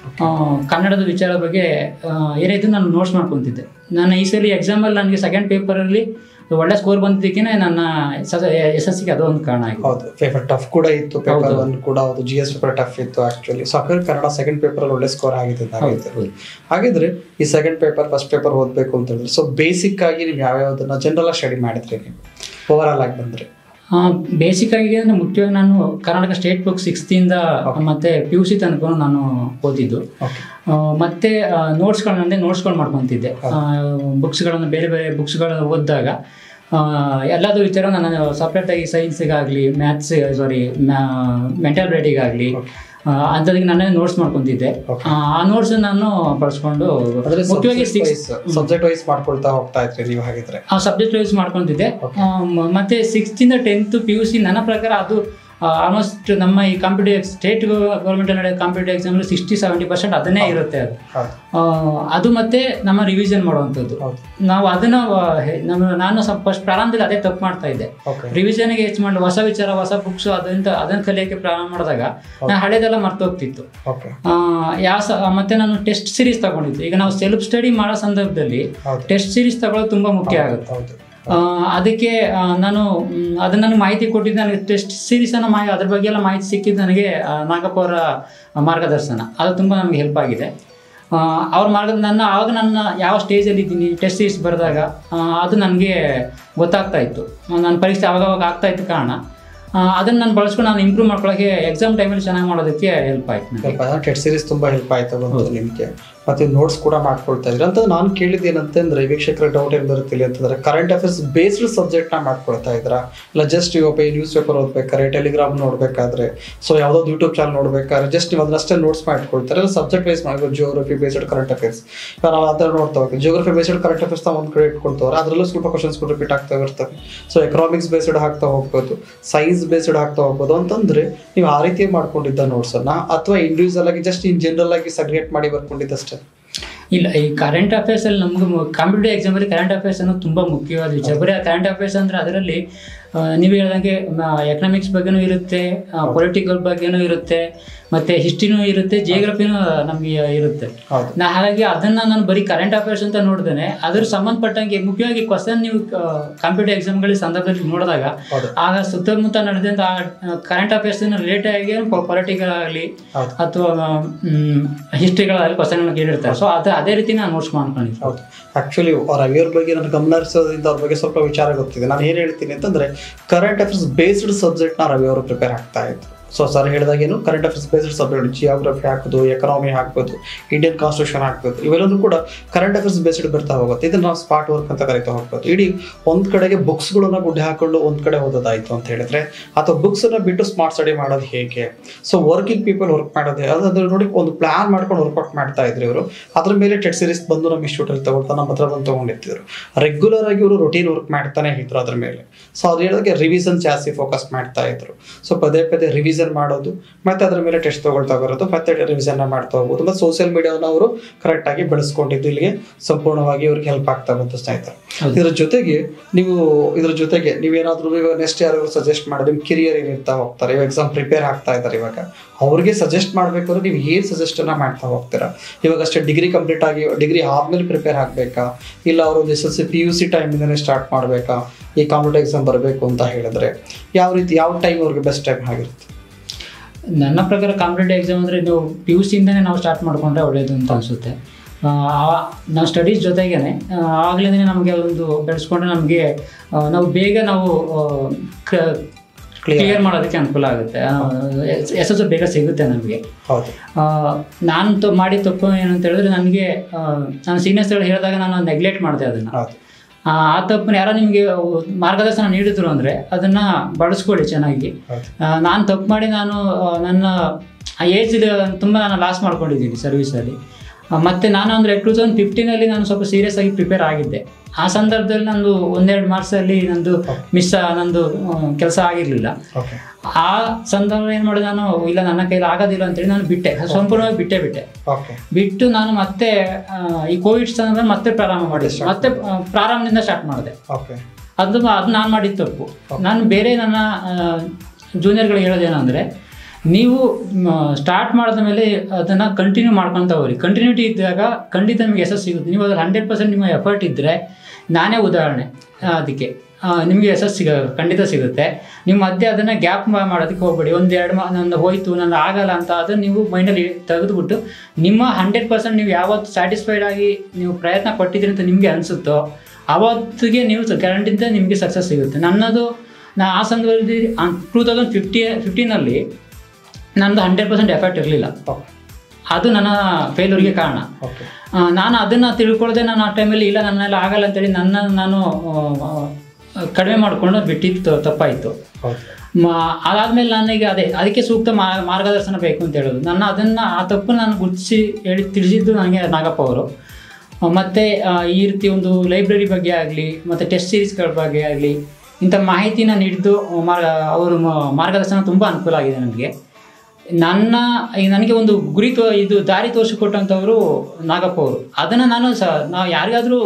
S2: ಕನ್ನಡದ ವಿಚಾರದ ಬಗ್ಗೆ ಆ, ಏನೇ ಇದ್ರು ನಾನು ನೋಟ್ಸ್ ಮಾಡ್ಕೊತಿದ್ದೆ ನಾನು ಈ ಸಲ ಎಕ್ಸಾಮಲ್ಲಿ ನನಗೆ ಸೆಕೆಂಡ್ ಪೇಪರಲ್ಲಿ ಒಳ್ಳೆ ಸ್ಕೋರ್ ಬಂದಿದ್ದಕ್ಕೆ ನನ್ನ ಎಸ್ ಎಸ್ ಸಿಗೆ ಅದೊಂದು ಕಾರಣ ಆಗಿದೆ
S1: ಹೌದು ಪೇಪರ್ ಟಫ್ ಕೂಡ ಇತ್ತು ಪೇಪರ್
S2: ಹೌದು.
S1: ಒನ್ ಕೂಡ ಹೌದು ಜಿ ಎಸ್ ಪೇಪರ್ ಟಫ್ ಇತ್ತು ಆಕ್ಚುಲಿ ಸಾಕರ್ ಕನ್ನಡ ಸೆಕೆಂಡ್ ಪೇಪರ್ ಒಳ್ಳೆ ಸ್ಕೋರ್ ಆಗಿದೆ ಅಂತ
S2: ಹೌದು,
S1: ಆಗಿದೆ.
S2: ಹೌದು.
S1: ಹಾಗಿದ್ರೆ ಈ ಸೆಕೆಂಡ್ ಪೇಪರ್ ಫಸ್ಟ್ ಪೇಪರ್ ಓದಬೇಕು ಅಂತ ಹೇಳಿದ್ರೆ ಸೊ ಬೇಸಿಕ್ ಆಗಿ ನೀವು ಯಾವ್ಯಾವ್ದನ್ನ ಜನರಲ್ ಆಗಿ ಸ್ಟಡಿ ಮಾಡಿದ್ರಿ ನೀವು ಓವರ್ ಆಲ್ ಆಗಿ ಬಂದ್ರೆ
S2: ಬೇಸಿಕ್ ಆಗಿ ಅಂದ್ರೆ ಮುಖ್ಯವಾಗಿ ನಾನು ಕರ್ನಾಟಕ ಸ್ಟೇಟ್ ಬುಕ್ ಸಿಕ್ಸ್ತಿಂದ ಮತ್ತೆ ಪಿ ಯು ಸಿ ತನಕ ನಾನು ಓದಿದ್ದು
S1: ಓಕೆ
S2: ಆ, ಮತ್ತೆ ನೋಟ್ಸ್ಗಳನ್ನೇ ನೋಟ್ಸ್ಗಳು ಮಾಡ್ಕೊತಿದ್ದೆ ಬುಕ್ಸ್ಗಳನ್ನು ಬೇರೆ ಬೇರೆ ಬುಕ್ಸ್ಗಳನ್ನ ಓದಿದಾಗ ಎಲ್ಲದೂ ವಿಚಾರ ನಾನು ಸಪ್ರೇಟಾಗಿ ಸೈನ್ಸಿಗಾಗಲಿ ಮ್ಯಾಥ್ಸ್ ಸಾರಿ ಮೆಂಟಲ್ ಬ್ರೇಡಿಗಾಗಲಿ ಅಂಥದಕ್ಕೆ ನಾನೇ ನೋಟ್ಸ್ ಮಾಡ್ಕೊತಿದ್ದೆ
S1: Okay.
S2: ಆ, ಆ ನೋಟ್ಸ್ ನಾನು ಬಳಸ್ಕೊಂಡು
S1: ಅಂದ್ರೆ
S2: ಮುಖ್ಯವಾಗಿ ಸಿಕ್ಸ್
S1: ಸಬ್ಜೆಕ್ಟ್ ವೈಸ್ ಮಾಡ್ಕೊಳ್ತಾ ಹೋಗ್ತಾ ಇದ್ರಿ ನೀವು ಹಾಗಿದ್ರೆ
S2: ಆ ಸಬ್ಜೆಕ್ಟ್ ವೈಸ್ ಮಾಡ್ಕೊತಿದ್ದೆ
S1: Okay.
S2: ಆ, ಮ- ಮತ್ತೆ ಸಿಕ್ಸ್ತಿಂದ ಟೆಂತ್ ಪಿ ಯು ಸಿ ನನ್ನ ಪ್ರಕಾರ ಅದು ಆಲ್ಮೋಸ್ಟ್ ನಮ್ಮ ಈ ಕಾಂಪಿಟೇಟಿವ್ ಸ್ಟೇಟ್ ಗೌರ್ಮೆಂಟ್ ನಡೆಯೋ competitive exam sixty seventy percent ಅದನ್ನೇ ಇರುತ್ತೆ ಅದು
S1: ಹೌದು
S2: ಆ, ಅದು ಮತ್ತೆ ನಮ್ಮ ರಿವಿಷನ್ ಮಾಡುವಂಥದ್ದು
S1: ಹೌದು
S2: ನಾವು ಅದನ್ನ ಆ, ಹೆ- ನಮ್ಮ ನಾನು ಸ್ವಲ್ಪ ಫಸ್ಟ್ ಪ್ರಾರಂಭದಲ್ಲಿ ಅದೇ ತಪ್ಪು ಮಾಡ್ತಾ ಇದ್ದೆ
S1: ಓಕೆ
S2: ರಿವಿಷನ್ಗೆ ಹೆಚ್ಚು ಮಾಡಲು ಹೊಸ ವಿಚಾರ ಹೊಸ ಬುಕ್ಸ್ ಅದನ್ನ ಅದನ್ನ ಕಲಿಯೋಕ್ಕೆ ಪ್ರಾರಂಭ ಮಾಡಿದಾಗ ನಾನು ಹಳೇದೆಲ್ಲ ಮರ್ತೋಗ್ತಿತ್ತು
S1: ಓಕೆ
S2: ಆ, ಯಾವ ಸ ಮತ್ತೆ ನಾನು ಟೆಸ್ಟ್ ಸೀರೀಸ್ ತಗೊಂಡಿದ್ದು ಈಗ ನಾವು ಸೆಲ್ಫ್ ಸ್ಟಡಿ ಮಾಡೋ ಸಂದರ್ಭದಲ್ಲಿ
S1: ಹೌದು
S2: ಟೆಸ್ಟ್ ಸೀರೀಸ್ ತಗೊಳ್ಳೋದು ತುಂಬಾ ಮುಖ್ಯ ಆಗುತ್ತೆ
S1: ಹೌದು
S2: ಆ, ಅದಕ್ಕೆ ಆ, ನಾನು ಮ್, ಅದನ್ನ ನನಗೆ ಮಾಹಿತಿ ಕೊಟ್ಟಿದ್ದು ನನಗೆ ಟೆಸ್ಟ್ ಸೀರೀಸ್ ಅನ್ನೋ ಮಾಹಿತಿ ಅದ್ರ ಬಗ್ಗೆ ಎಲ್ಲ ಮಾಹಿತಿ ಸಿಕ್ಕಿದ್ದು ನನಗೆ ಆ, ನಾಗಪ್ಪ ಅವರ ಮಾರ್ಗದರ್ಶನ ಅದು ತುಂಬ ನಮಗೆ ಹೆಲ್ಪ್ ಆಗಿದೆ ಆ, ಅವ್ರ ಮಾರ್ಗ ನನ್ನ ಆವಾಗ ನನ್ನ ಯಾವ ಸ್ಟೇಜಲ್ಲಿ ಇದ್ದೀನಿ ಟೆಸ್ಟ್ ಸೀರೀಸ್ ಬರೆದಾಗ ಆ, ಅದು ನನಗೆ ಗೊತ್ತಾಗ್ತಾ ಇತ್ತು ನನ್ನ ಪರೀಕ್ಷೆ ಆವಾಗವಾಗ ಆಗ್ತಾ ಇತ್ತು ಕಾರಣ ಆ, ಅದನ್ನ ನಾನು ಬಳಸ್ಕೊಂಡು ನಾನು ಇಂಪ್ರೂವ್ ಮಾಡ್ಕೊಳ್ಳೋಕೆ ಎಕ್ಸಾಮ್ ಟೈಮಲ್ಲಿ ಚೆನ್ನಾಗಿ ಮಾಡೋದಕ್ಕೆ ಹೆಲ್ಪ್ ಆಯ್ತು ನನಗೆ
S1: ಸ್ವಲ್ಪ ಟೆಟ್ ಸೀರೀಸ್ ತುಂಬಾ ಹೆಲ್ಪ್ ಆಯ್ತು ಬಂತು ನಿಮ್ಗೆ ಮತ್ತೆ ನೋಟ್ಸ್ ಕೂಡ ಮಾಡ್ಕೊಳ್ತಾ ಇದ್ರಿ ಅಂತ ನಾನು ಕೇಳಿದ್ದು ಏನಂತಂದ್ರೆ ವೀಕ್ಷಕರ ಡೌಟ್ ಏನ್ ಬರುತ್ತಿಲ್ಲ ಅಂತಂದ್ರೆ ಕರೆಂಟ್ ಅಫೇರ್ಸ್ ಬೇಸ್ಡ್ ಸಬ್ಜೆಕ್ಟ್ ನ ಮಾಡ್ಕೊಳ್ತಾ ಇದ್ರ ಇಲ್ಲ ಜಸ್ಟ್ ಇವಾಗ ನ್ಯೂಸ್ ಪೇಪರ್ ಓದ್ಬೇಕಾದ್ರೆ ಟೆಲಿಗ್ರಾಮ್ ನೋಡ್ಬೇಕಾದ್ರೆ ಸೊ ಯಾವ್ದಾದ್ರು ಯೂಟ್ಯೂಬ್ ಚಾನಲ್ ನೋಡ್ಬೇಕಾದ್ರೆ ಜಸ್ಟ್ ನೀವು ಅದನ್ನಷ್ಟೇ ನೋಟ್ಸ್ ಮಾಡ್ಕೊಳ್ತಾರೆ ಸಬ್ಜೆಕ್ಟ್ ವೈಸ್ ಮಾಡ್ಬೋದು ಜಿಯೋಗ್ರಫಿ ಬೇಸ್ಡ್ ಕರೆಂಟ್ ಅಫೇರ್ಸ್ ನಾವು ಆ ಥರ ನೋಡ್ತಾ ಹೋಗ್ತೀವಿ ಜಿಯೋಗ್ರಫಿ ಬೇಸ್ಡ್ ಕರೆಂಟ್ ಅಫೇರ್ಸ್ ನಾವು ಒಂದ್ ಕಡೆ ಇಟ್ಕೊಳ್ತವ್ರೆ ಅದರಲ್ಲೂ ಸ್ವಲ್ಪ ಕ್ವಶನ್ಸ್ ರಿಪೀಟ್ ಆಗ್ತಾ ಇರ್ತವೆ ಸೊ ಎಕನಾಮಿಕ್ಸ್ ಬೇಸ್ಡ್ ಹಾಕ್ತಾ ಹೋಗ್ಬೋದು ಸೈನ್ಸ್ ಬೇಸ್ಡ್ ಹಾಕ್ತಾ ಹೋಗ್ಬೋದು ಅಂತಂದ್ರೆ ನೀವು ಆ ರೀತಿ ಮಾಡ್ಕೊಂಡಿದ್ದ ನೋಟ್ಸ್ ಅನ್ನ ಅಥವಾ ಇಂಡಿವಿಜುವಲ್ ಆಗಿ ಜಸ್ಟ್ ಇನ್ ಜನರಲ್ ಆಗಿ ಸಗ್ರೇಟ್ ಮಾಡಿ ಬರ್ಕೊಂಡಿದ್ದಷ್ಟೇ
S2: ಇಲ್ಲ ಈ ಕರೆಂಟ್ ಅಫೇರ್ಸ್ ಅಲ್ಲಿ ನಮ್ಗೆ ಕಾಂಪಿಟೇಟಿವ್ ಎಕ್ಸಾಮ್ ಅಲ್ಲಿ ಕರೆಂಟ್ ಅಫೇರ್ಸ್ ಅನ್ನೋದು ತುಂಬಾ ಮುಖ್ಯವಾದ ವಿಚಾರ ಬರೀ ಕರೆಂಟ್ ಅಫೇರ್ಸ್ ಅಂದ್ರೆ ಅದರಲ್ಲಿ ಆ, ನೀವು ಹೇಳ್ದಂಗೆ ಎಕನಾಮಿಕ್ಸ್ ಬಗ್ಗೆನೂ ಇರುತ್ತೆ ಪೊಲಿಟಿಕಲ್ ಬಗ್ಗೆನೂ ಇರುತ್ತೆ ಮತ್ತೆ ಹಿಸ್ಟ್ರಿನೂ ಇರುತ್ತೆ ಜಿಯೋಗ್ರಫಿನೂ ನಮಗೆ ಇರುತ್ತೆ
S1: ಹೌದು
S2: ನಾ ಹಾಗಾಗಿ ಅದನ್ನ ನಾನು ಬರೀ ಕರೆಂಟ್ ಅಫೇರ್ಸ್ ಅಂತ ನೋಡ್ದೇನೆ ಅದ್ರ ಸಂಬಂಧಪಟ್ಟಂಗೆ ಮುಖ್ಯವಾಗಿ ಕ್ವಶನ್ ನೀವು ಕಾಂಪಿಟೇಟಿವ್ ಎಕ್ಸಾಮ್ಗಳ ಸಂದರ್ಭದಲ್ಲಿ ನೋಡಿದಾಗ
S1: ಹೌದು
S2: ಆಗ ಸುತ್ತಮುತ್ತ ನಡೆದಂತ ಕರೆಂಟ್ ಅಫೇರ್ಸ್ ರಿಲೇಟೆಡ್ ಆಗಿ ಪೊಲಿಟಿಕಲ್ ಆಗಲಿ
S1: ಹೌದು
S2: ಅಥವಾ ಹಿಸ್ಟ್ರಿಗಳಲ್ಲಿ ಕ್ವಶನ್ ಕೇಳಿರ್ತಾರೆ ಸೊ ಅದೇ ಅದೇ ರೀತಿ ನಾನು ನೋಟ್ಸ್ ಮಾಡ್ಕೊಂಡಿದ್ದೆ
S1: ಹೌದು ಆಕ್ಚುಲಿ ರವಿಯವ್ರ ಬಗ್ಗೆ ನಾನು ಗಮನ ಹರಿಸೋದ್ರಿಂದ ಅವ್ರ ಬಗ್ಗೆ ಸ್ವಲ್ಪ ವಿಚಾರ ಗೊತ್ತಿದೆ ನಾನು ಏನು ಹೇಳ್ತೀನಿ ಅಂತಂದ್ರೆ ಕರೆಂಟ್ ಅಫೇರ್ಸ್ ಬೇಸ್ಡ್ ಸಬ್ಜೆಕ್ಟ್ ನ ರವಿ ಅವರು ಪ್ರಿಪೇರ್ ಆಗ್ತಾ ಇದ್ರು ಸೊ ಸರ್ ಹೇಳಿದಾಗೇನು current affairs based subject geography ಹಾಕೋದು ಎಕನಾಮಿ ಹಾಕ್ಬೋದು ಇಂಡಿಯನ್ ಕಾನ್ಸ್ಟಿಟ್ಯೂಷನ್ ಹಾಕ್ಬೋದು ಇವೆಲ್ಲವೂ ಕೂಡ ಕರೆಂಟ್ ಅಫೇರ್ಸ್ ಬೇಸ್ಡ್ ಬರ್ತಾ ಹೋಗುತ್ತೆ ಇದನ್ನ ನಾವು ಸ್ಪಾಟ್ ವರ್ಕ್ ಅಂತ ಕರಿತಾ ಹೋಗ್ಬೋದು ಇಡೀ ಒಂದ್ ಕಡೆಗೆ ಬುಕ್ಸ್ಗಳನ್ನ ಗುಡ್ಡೆ ಹಾಕೊಂಡು ಒಂದ್ ಕಡೆ ಓದೋದಾಯ್ತು ಅಂತ ಹೇಳಿದ್ರೆ ಅಥವಾ ಬುಕ್ಸ್ ಅನ್ನ ಬಿಟ್ಟು ಸ್ಮಾರ್ಟ್ ಸ್ಟಡಿ ಮಾಡೋದು ಹೇಗೆ ಸೊ ವರ್ಕಿಂಗ್ ಪೀಪಲ್ ವರ್ಕ್ ಮಾಡೋದು ಅದ್ರ ನೋಡಿ ಒಂದು ಪ್ಲಾನ್ ಮಾಡ್ಕೊಂಡು ವರ್ಕೌಟ್ ಮಾಡ್ತಾ ಇದ್ರು ಇವರು ಅದ್ರ ಮೇಲೆ ಟೆಟ್ ಸೀರೀಸ್ ಬಂದು ನಮ್ಮ ಇನ್ಸ್ಟಿಟ್ಯೂಟ್ ಅಲ್ಲಿ ತಗೊಳ್ತಾ ನಮ್ಮ ಹತ್ರ ಬಂದು ತಗೊಂಡಿರ್ತಿದ್ರು ರೆಗ್ಯುಲರ್ ಆಗಿ ಇವರು ರೊಟೀನ್ ವರ್ಕ್ ಮಾಡ್ತಾನೆ ಇದ್ರು ಅದ್ರ ಮೇಲೆ ಸೊ ಅವ್ರು ಹೇಳಿದಾಗೆ ರಿವಿಷನ್ ಜಾಸ್ತಿ ಫೋಕಸ್ ಮಾಡ್ತಾ ಇದ್ರು ಸೊ ಪದೇ ಪದೇ ರಿವಿಷನ್ ಮಾಡೋದು ಮತ್ತೆ ಅದ್ರ ಮೇಲೆ ಟೆಸ್ಟ್ ತಗೊಳ್ತಾ ಬರೋದು ಮತ್ತೆ ರಿವಿಷನ್ ಮಾಡ್ತಾ ಹೋಗ್ಬೋದು ಮತ್ತೆ ಸೋಷಿಯಲ್ ಮೀಡಿಯಾನ ಅವರು ಕರೆಕ್ಟ್ ಆಗಿ ಬೆಳೆಸ್ಕೊಂಡಿದ್ದು ಇಲ್ಲಿಗೆ ಸಂಪೂರ್ಣವಾಗಿ ಅವ್ರಿಗೆ ಹೆಲ್ಪ್ ಆಗ್ತಾ ಬಂತು ಸ್ನೇಹಿತರೆ
S2: ಹೌದು.
S1: ಇದ್ರ ಜೊತೆಗೆ ನೀವು ಇದ್ರ ಜೊತೆಗೆ ನೀವೇನಾದ್ರೂ ಇವಾಗ ನೆಕ್ಸ್ಟ್ ಯಾರು ಸಜೆಸ್ಟ್ ಮಾಡಿ ನಿಮ್ ಕಿರಿಯರ್ ಏನಿರ್ತಾ ಹೋಗ್ತಾರೆ ಇವಾಗ ಎಕ್ಸಾಮ್ ಪ್ರಿಪೇರ್ ಆಗ್ತಾ ಇದ್ದಾರೆ ಇವಾಗ ಅವ್ರಿಗೆ ಸಜೆಸ್ಟ್ ಮಾಡಬೇಕು ಅಂದ್ರೆ ನೀವು ಏನ್ ಸಜೆಸ್ಟ್ ಅನ್ನ ಮಾಡ್ತಾ ಹೋಗ್ತೀರಾ ಇವಾಗ ಅಷ್ಟೇ ಡಿಗ್ರಿ ಕಂಪ್ಲೀಟ್ ಆಗಿ ಡಿಗ್ರಿ ಆದ್ಮೇಲೆ ಪ್ರಿಪೇರ್ ಆಗ್ಬೇಕಾ ಇಲ್ಲ ಅವರು ಒಂದು S L C P U C ಟೈಮಿಂದನೇ ಸ್ಟಾರ್ಟ್ ಮಾಡಬೇಕಾ ಈ ಕಾಂಪಿಟೇಟಿವ್ ಎಕ್ಸಾಮ್ ಬರಬೇಕು ಅಂತ ಹೇಳಿದ್ರೆ ಯಾವ ರೀತಿ ಯಾವ ಟೈಮ್ ಅವ್ರಿಗೆ ಬೆಸ್ಟ್ ಟೈಮ್ ಆಗಿರುತ್ತೆ
S2: ನನ್ನ ಪ್ರಕಾರ ಕಾಂಪಿಟೇಟಿವ್ ಎಕ್ಸಾಮ್ ಅಂದರೆ ನೀವು ಪಿ ಯು ಸಿಯಿಂದನೇ ನಾವು ಸ್ಟಾರ್ಟ್ ಮಾಡಿಕೊಂಡ್ರೆ ಒಳ್ಳೆಯದು ಅಂತ ಅನಿಸುತ್ತೆ ನಾವು ಸ್ಟಡೀಸ್ ಜೊತೆಗೇನೆ ಆಗಲೇ ನಮಗೆ ಒಂದು ಬೆಳೆಸ್ಕೊಂಡ್ರೆ ನಮಗೆ ನಾವು ಬೇಗ ನಾವು ಕ್ಲಿಯರ್ ಮಾಡೋದಕ್ಕೆ ಅನುಕೂಲ ಆಗುತ್ತೆ ಎಸ್ ಎಸ್ ಬೇಗ ಸಿಗುತ್ತೆ ನಮಗೆ
S1: ಹೌದು
S2: ನಾನು ತ ಮಾಡಿದ ತಪ್ಪು ಏನಂತ ಹೇಳಿದ್ರೆ ನನಗೆ ನಾನು ಸೀನಿಯರ್ಸ್ಗಳು ಹೇಳಿದಾಗ ನಾನು ನೆಗ್ಲೆಕ್ಟ್ ಮಾಡಿದೆ ಅದನ್ನು
S1: ಹೌದು
S2: ಆ ಆ ತಪ್ಪನ್ನ ಯಾರೋ ನಿಮಗೆ ಮಾರ್ಗದರ್ಶನ ನೀಡಿದ್ರು ಅಂದರೆ ಅದನ್ನು ಬಳಸ್ಕೊಳ್ಳಿ ಚೆನ್ನಾಗಿ
S1: ಹೌದು
S2: ನಾನು ತಪ್ಪು ಮಾಡಿ ನಾನು ಆ, ನನ್ನ ಏಜ್ ತುಂಬ ನಾನು ಲಾಸ್ ಮಾಡ್ಕೊಂಡಿದ್ದೀನಿ ಸರ್ವಿಸಲ್ಲಿ ಮತ್ತು ನಾನು ಅಂದರೆ ಟೂ ತೌಸಂಡ್ ಫಿಫ್ಟೀನಲ್ಲಿ ನಾನು ಸ್ವಲ್ಪ ಸೀರಿಯಸ್ ಆಗಿ ಪ್ರಿಪೇರ್ ಆಗಿದ್ದೆ ಆ ಸಂದರ್ಭದಲ್ಲಿ ನಂದು ಒಂದೆರಡು ಮಾರ್ಕ್ಸಲ್ಲಿ ನಂದು ಮಿಸ್ ನಂದು ಕೆಲಸ ಆಗಿರಲಿಲ್ಲ
S1: ಓಕೆ
S2: ಆ ಸಂದರ್ಭ ಏನು ಮಾಡಿದೆ ನಾನು ಇಲ್ಲ ನನ್ನ ಕೈಲಿ ಆಗೋದಿಲ್ಲ ಅಂತೇಳಿ ನಾನು ಬಿಟ್ಟೆ ಸಂಪೂರ್ಣವಾಗಿ ಬಿಟ್ಟೇ ಬಿಟ್ಟೆ
S1: ಓಕೆ
S2: ಬಿಟ್ಟು ನಾನು ಮತ್ತೆ ಆ, ಈ ಕೋವಿಡ್ ಸಂದರ್ಭ ಮತ್ತೆ ಪ್ರಾರಂಭ ಮಾಡಿದೆ ಮತ್ತೆ ಆ, ಪ್ರಾರಂಭದಿಂದ ಸ್ಟಾರ್ಟ್ ಮಾಡಿದೆ
S1: ಓಕೆ
S2: ಅದು ಅದು ನಾನು ಮಾಡಿದ ತಪ್ಪು ನಾನು ಬೇರೆ ನನ್ನ ಜೂನಿಯರ್ಗಳಿಗೆ ಹೇಳೋದೇನೆಂದರೆ ನೀವು ಸ್ಟಾರ್ಟ್ ಮಾಡಿದ ಮೇಲೆ ಅದನ್ನು ಕಂಟಿನ್ಯೂ ಮಾಡ್ಕೊತ ಹೋಗ್ರಿ ಕಂಟಿನ್ಯೂಟಿ ಇದ್ದಾಗ ಖಂಡಿತ ನಿಮಗೆ ಯಶಸ್ಸು ಸಿಗುತ್ತೆ ನೀವು ಅದ್ರಲ್ಲಿ ಹಂಡ್ರೆಡ್ ಪರ್ಸೆಂಟ್ ನಿಮ್ಮ ಎಫರ್ಟ್ ಇದ್ದರೆ ನಾನೇ ಉದಾಹರಣೆ ಆ, ಅದಕ್ಕೆ ಆ, ನಿಮಗೆ ಯಶಸ್ಸು ಸಿಗ ಖಂಡಿತ ಸಿಗುತ್ತೆ ನೀವು ಮಧ್ಯೆ ಅದನ್ನು ಗ್ಯಾಪ್ ಮಾಡೋದಕ್ಕೆ ಹೋಗ್ಬೇಡಿ ಒಂದು ಎರಡು ಮಾ ನನ್ನ ಹೋಯ್ತು ನನ್ನ ಆಗಲ್ಲ ಅಂತ ಅದನ್ನು ನೀವು ಮೈಂಡಲ್ಲಿ ತೆಗೆದುಬಿಟ್ಟು ನಿಮ್ಮ ಹಂಡ್ರೆಡ್ ಪರ್ಸೆಂಟ್ ನೀವು ಯಾವತ್ತು ಸ್ಯಾಟಿಸ್ಫೈಡ್ ಆಗಿ ನೀವು ಪ್ರಯತ್ನ ಪಟ್ಟಿದ್ದೀರಿ ಅಂತ ನಿಮಗೆ ಅನಿಸುತ್ತೋ ಆವತ್ತಿಗೆ ನೀವು ಖಂಡಿತ ನಿಮಗೆ ಸಕ್ಸಸ್ ಸಿಗುತ್ತೆ ನನ್ನದು ನಾ ಆ ಸಂದರ್ಭದಲ್ಲಿ ಟೂ ತೌಸಂಡ್ ಫಿಫ್ಟಿ ಫಿಫ್ಟೀನಲ್ಲಿ ನನ್ನದು ಹಂಡ್ರೆಡ್ ಪರ್ಸೆಂಟ್ ಎಫೆಕ್ಟ್ ಇರಲಿಲ್ಲ
S1: ಓಕೆ
S2: ಅದು ನನ್ನ ಫೇಲ್ಯೂರ್ಗೆ ಕಾರಣ
S1: ಓಕೆ
S2: ಆ, ನಾನು ಅದನ್ನು ತಿಳ್ಕೊಳ್ಳದೆ ನಾನು ಆ ಟೈಮಲ್ಲಿ ಇಲ್ಲ ನನ್ನೆಲ್ಲ ಆಗಲ್ಲ ಅಂತೇಳಿ ನನ್ನ ನಾನು ಆ, ಆ, ಕಡಿಮೆ ಮಾಡಿಕೊಂಡು ಬಿಟ್ಟಿದ್ದು ತಪ್ಪಾಯಿತು
S1: ಹೌದು
S2: ಮ ಅದಾದ್ಮೇಲೆ ನನಗೆ ಅದೇ ಅದಕ್ಕೆ ಸೂಕ್ತ ಮಾ- ಮಾರ್ಗದರ್ಶನ ಬೇಕು ಅಂತ ಹೇಳೋದು ನನ್ನ ಅದನ್ನು ಆ ತಪ್ಪು ನಾನು ಗುರುತಿಸಿ ಹೇಳಿ ತಿಳಿಸಿದ್ದು ನನಗೆ ನಾಗಪ್ಪ ಅವರು ಆ, ಮತ್ತೆ ಆ, ಈ ರೀತಿ ಒಂದು ಲೈಬ್ರರಿ ಬಗ್ಗೆ ಆಗಲಿ ಮತ್ತು ಟೆಸ್ಟ್ ಸೀರೀಸ್ಗಳ ಬಗ್ಗೆ ಆಗಲಿ ಇಂಥ ಮಾಹಿತಿನ ನೀಡಿದ್ದು ಮಾರ್ಗ ಅವರು ಮ- ಮಾರ್ಗದರ್ಶನ ತುಂಬ ಅನುಕೂಲ ಆಗಿದೆ ನನಗೆ ನನ್ನ ಈ ನನಗೆ ಒಂದು ಗುರಿ ತೋ ಇದು ದಾರಿ ತೋರಿಸಿಕೊಟ್ಟಂಥವರು ನಾಗಪ್ಪ ಅವರು ಅದನ್ನು ನಾನು ಸ ನಾವು ಯಾರಿಗಾದರೂ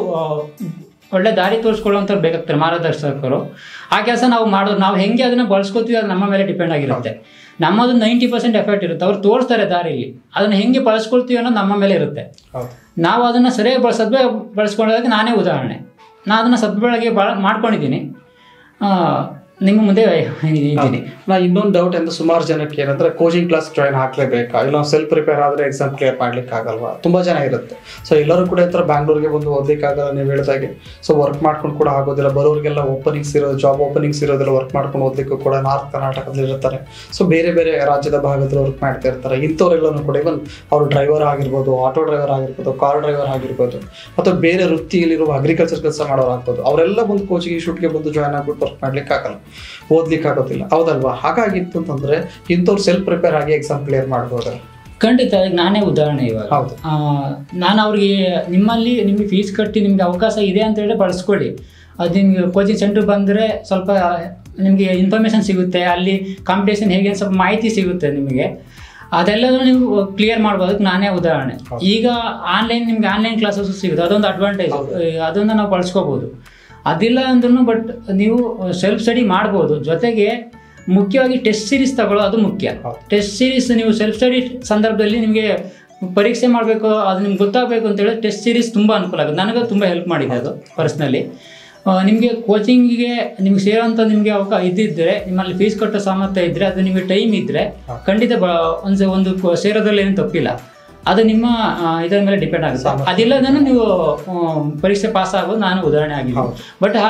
S2: ಒಳ್ಳೆ ದಾರಿ ತೋರಿಸ್ಕೊಳ್ಳೋಂಥವ್ರು ಬೇಕಾಗ್ತಾರೆ ಮಾರ್ಗದರ್ಶಕರು ಆ ಕೆಲಸ ನಾವು ಮಾಡೋದು ನಾವು ಹೆಂಗೆ ಅದನ್ನು ಬಳಸ್ಕೊತೀವಿ ಅದು ನಮ್ಮ ಮೇಲೆ ಡಿಪೆಂಡ್ ಆಗಿರುತ್ತೆ ನಮ್ಮದು ನೈಂಟಿ ಪರ್ಸೆಂಟ್ ಎಫೆಕ್ಟ್ ಇರುತ್ತೆ ಅವ್ರು ತೋರಿಸ್ತಾರೆ ದಾರಿಲಿ ಅದನ್ನು ಹೆಂಗೆ ಬಳಸ್ಕೊಳ್ತೀವಿ ಅನ್ನೋದು ನಮ್ಮ ಮೇಲೆ ಇರುತ್ತೆ
S1: ಹೌದು
S2: ನಾವು ಅದನ್ನು ಸರಿಯಾಗಿ ಬಳ ಸದ್ಬಳ ಬಳಸ್ಕೊಳ್ಳೋದಕ್ಕೆ ನಾನೇ ಉದಾಹರಣೆ ನಾನು ಅದನ್ನು ಸದ್ಬಳಕೆ ಬಳ ಮಾಡ್ಕೊಂಡಿದ್ದೀನಿ ಆ, ನಿಮ್ಮ ಮುಂದೆ ಇದ್ದೀನಿ
S1: ನಾ ಇನ್ನೊಂದು ಡೌಟ್ ಎಂದು ಸುಮಾರು ಜನಕ್ಕೆ ಏನಂದ್ರೆ ಕೋಚಿಂಗ್ ಕ್ಲಾಸ್ ಜಾಯಿನ್ ಹಾಕ್ಲೇಬೇಕಾ ಇಲ್ಲ ಸೆಲ್ಫ್ ಪ್ರಿಪೇರ್ ಆದ್ರೆ ಎಕ್ಸಾಮ್ ಕ್ಲಿಯರ್ ಮಾಡ್ಲಿಕ್ಕೆ ಆಗಲ್ವಾ ತುಂಬಾ ಜನ ಇರುತ್ತೆ ಸೊ ಎಲ್ಲರೂ ಕೂಡ ಈ ಬ್ಯಾಂಗ್ಳೂರ್ಗೆ ಬಂದು ಓದ್ಲಿಕ್ಕೆ ಆಗಲ್ಲ ನೀವು ಹೇಳಿದಾಗೆ ಸೊ ವರ್ಕ್ ಮಾಡ್ಕೊಂಡು ಕೂಡ ಆಗೋದಿಲ್ಲ ಬರೋರಿಗೆಲ್ಲ ಓಪನಿಂಗ್ಸ್ ಇರೋದು ಜಾಬ್ ಓಪನಿಂಗ್ಸ್ ಇರೋದಿಲ್ಲ ವರ್ಕ್ ಮಾಡ್ಕೊಂಡು ಓದ್ಲಿಕ್ಕೂ ಕೂಡ ನಾರ್ತ್ ಕರ್ನಾಟಕದಲ್ಲಿ ಇರ್ತಾರೆ ಸೊ ಬೇರೆ ಬೇರೆ ರಾಜ್ಯದ ಭಾಗದಲ್ಲಿ ವರ್ಕ್ ಮಾಡ್ತಾ ಇರ್ತಾರೆ ಇಂಥವರೆಲ್ಲನೂ ಕೂಡ ಇವನ್ ಅವರು ಡ್ರೈವರ್ ಆಗಿರ್ಬೋದು ಆಟೋ ಡ್ರೈವರ್ ಆಗಿರ್ಬೋದು ಕಾರ್ ಡ್ರೈವರ್ ಆಗಿರ್ಬೋದು ಅಥವಾ ಬೇರೆ ವೃತ್ತಿಯಲ್ಲಿರುವ ಅಗ್ರಿಕಲ್ಚರ್ ಕೆಲಸ ಮಾಡೋರು ಆಗ್ಬೋದು ಅವರೆಲ್ಲ ಬಂದು ಕೋಚಿಂಗ್ ಇನ್ಸ್ಟಿಟ್ಯೂಟ್ಗೆ ಬಂದು ಜಾಯ್ನ್ ಆಗ್ಬಿಟ್ಟು ವರ್ಕ್ ಮಾಡ್ಲಿಕ್ಕೆ ಆಗಲ್ಲ ಓದ್ಲಿಕ್ಕೆ ಆಗೋದಿಲ್ಲ ಹೌದಲ್ವಾ ಹಾಗಾಗಿತ್ತು ಅಂತಂದ್ರೆ ಇಂಥವ್ರು ಸೆಲ್ಫ್ ಪ್ರಿಪೇರ್ ಆಗಿ ಎಕ್ಸಾಮ್ ಕ್ಲಿಯರ್ ಮಾಡ್ಬೋದಲ್ಲ
S2: ಖಂಡಿತ ಅದಕ್ಕೆ ನಾನೇ ಉದಾಹರಣೆ ಇವಾಗ
S1: ಹೌದು
S2: ಆ, ನಾನು ಅವ್ರಿಗೆ ನಿಮ್ಮಲ್ಲಿ ನಿಮಗೆ ಫೀಸ್ ಕಟ್ಟಿ ನಿಮಗೆ ಅವಕಾಶ ಇದೆ ಅಂತ ಹೇಳಿ ಬಳಸ್ಕೊಳ್ಳಿ ಅದು ನಿಮಗೆ ಕೋಚಿಂಗ್ ಸೆಂಟರ್ ಬಂದರೆ ಸ್ವಲ್ಪ ನಿಮಗೆ ಇನ್ಫಾರ್ಮೇಷನ್ ಸಿಗುತ್ತೆ ಅಲ್ಲಿ ಕಾಂಪಿಟೇಷನ್ ಹೇಗೆ ಅಂತ ಸ್ವಲ್ಪ ಮಾಹಿತಿ ಸಿಗುತ್ತೆ ನಿಮಗೆ ಅದೆಲ್ಲದೂ ನೀವು ಕ್ಲಿಯರ್ ಮಾಡ್ಬೋದು ಅದಕ್ಕೆ ನಾನೇ ಉದಾಹರಣೆ
S1: ಹೌದು.
S2: ಈಗ ಆನ್ಲೈನ್ ನಿಮ್ಗೆ ಆನ್ಲೈನ್ ಕ್ಲಾಸಸ್ ಸಿಗುತ್ತೆ ಅದೊಂದು ಅಡ್ವಾಂಟೇಜ್ ಅದನ್ನು ನಾವು ಬಳಸ್ಕೋಬೋದು ಅದಿಲ್ಲ ಅಂದ್ರೂ ಬಟ್ ನೀವು ಸೆಲ್ಫ್ ಸ್ಟಡಿ ಮಾಡ್ಬೋದು ಜೊತೆಗೆ ಮುಖ್ಯವಾಗಿ ಟೆಸ್ಟ್ ಸೀರೀಸ್ ತಗೊಳ್ಳೋ ಅದು ಮುಖ್ಯ
S1: ಹೌದು.
S2: ಟೆಸ್ಟ್ ಸೀರೀಸ್ ನೀವು ಸೆಲ್ಫ್ ಸ್ಟಡಿ ಸಂದರ್ಭದಲ್ಲಿ ನಿಮಗೆ ಪರೀಕ್ಷೆ ಮಾಡಬೇಕು ಅದು ನಿಮ್ಗೆ ಗೊತ್ತಾಗಬೇಕು ಅಂತ ಹೇಳಿ ಟೆಸ್ಟ್ ಸೀರೀಸ್ ತುಂಬ ಅನುಕೂಲ ಆಗುತ್ತೆ ನನಗೆ ತುಂಬ ಹೆಲ್ಪ್ ಮಾಡಿದೆ ಅದು ಪರ್ಸ್ನಲಿ ನಿಮಗೆ ಕೋಚಿಂಗಿಗೆ ನಿಮ್ಗೆ ಸೇರೋಂಥ ನಿಮಗೆ ಅವಕಾಶ ಇದ್ದಿದ್ದರೆ ನಿಮ್ಮಲ್ಲಿ ಫೀಸ್ ಕಟ್ಟೋ ಸಾಮರ್ಥ್ಯ ಇದ್ದರೆ ಅದು ನಿಮಗೆ ಟೈಮ್ ಇದ್ದರೆ ಖಂಡಿತ ಬ ಒಂದು ಒಂದು ಕೊ- ಸೇರೋದ್ರಲ್ಲಿ ಏನು ತಪ್ಪಿಲ್ಲ ಅದು ನಿಮ್ಮ ಆ, ಇದರ ಮೇಲೆ ಡಿಪೆಂಡ್ ಆಗುತ್ತೆ
S1: ಸಾಮರ್ಥ್ಯ.
S2: ಅದಿಲ್ಲದನ್ನು ನೀವು ಆ, ಪರೀಕ್ಷೆ ಪಾಸ್ ಆಗೋದು ನಾನು ಉದಾಹರಣೆ ಆಗಿದೆ
S1: ಹೌದು.
S2: ಬಟ್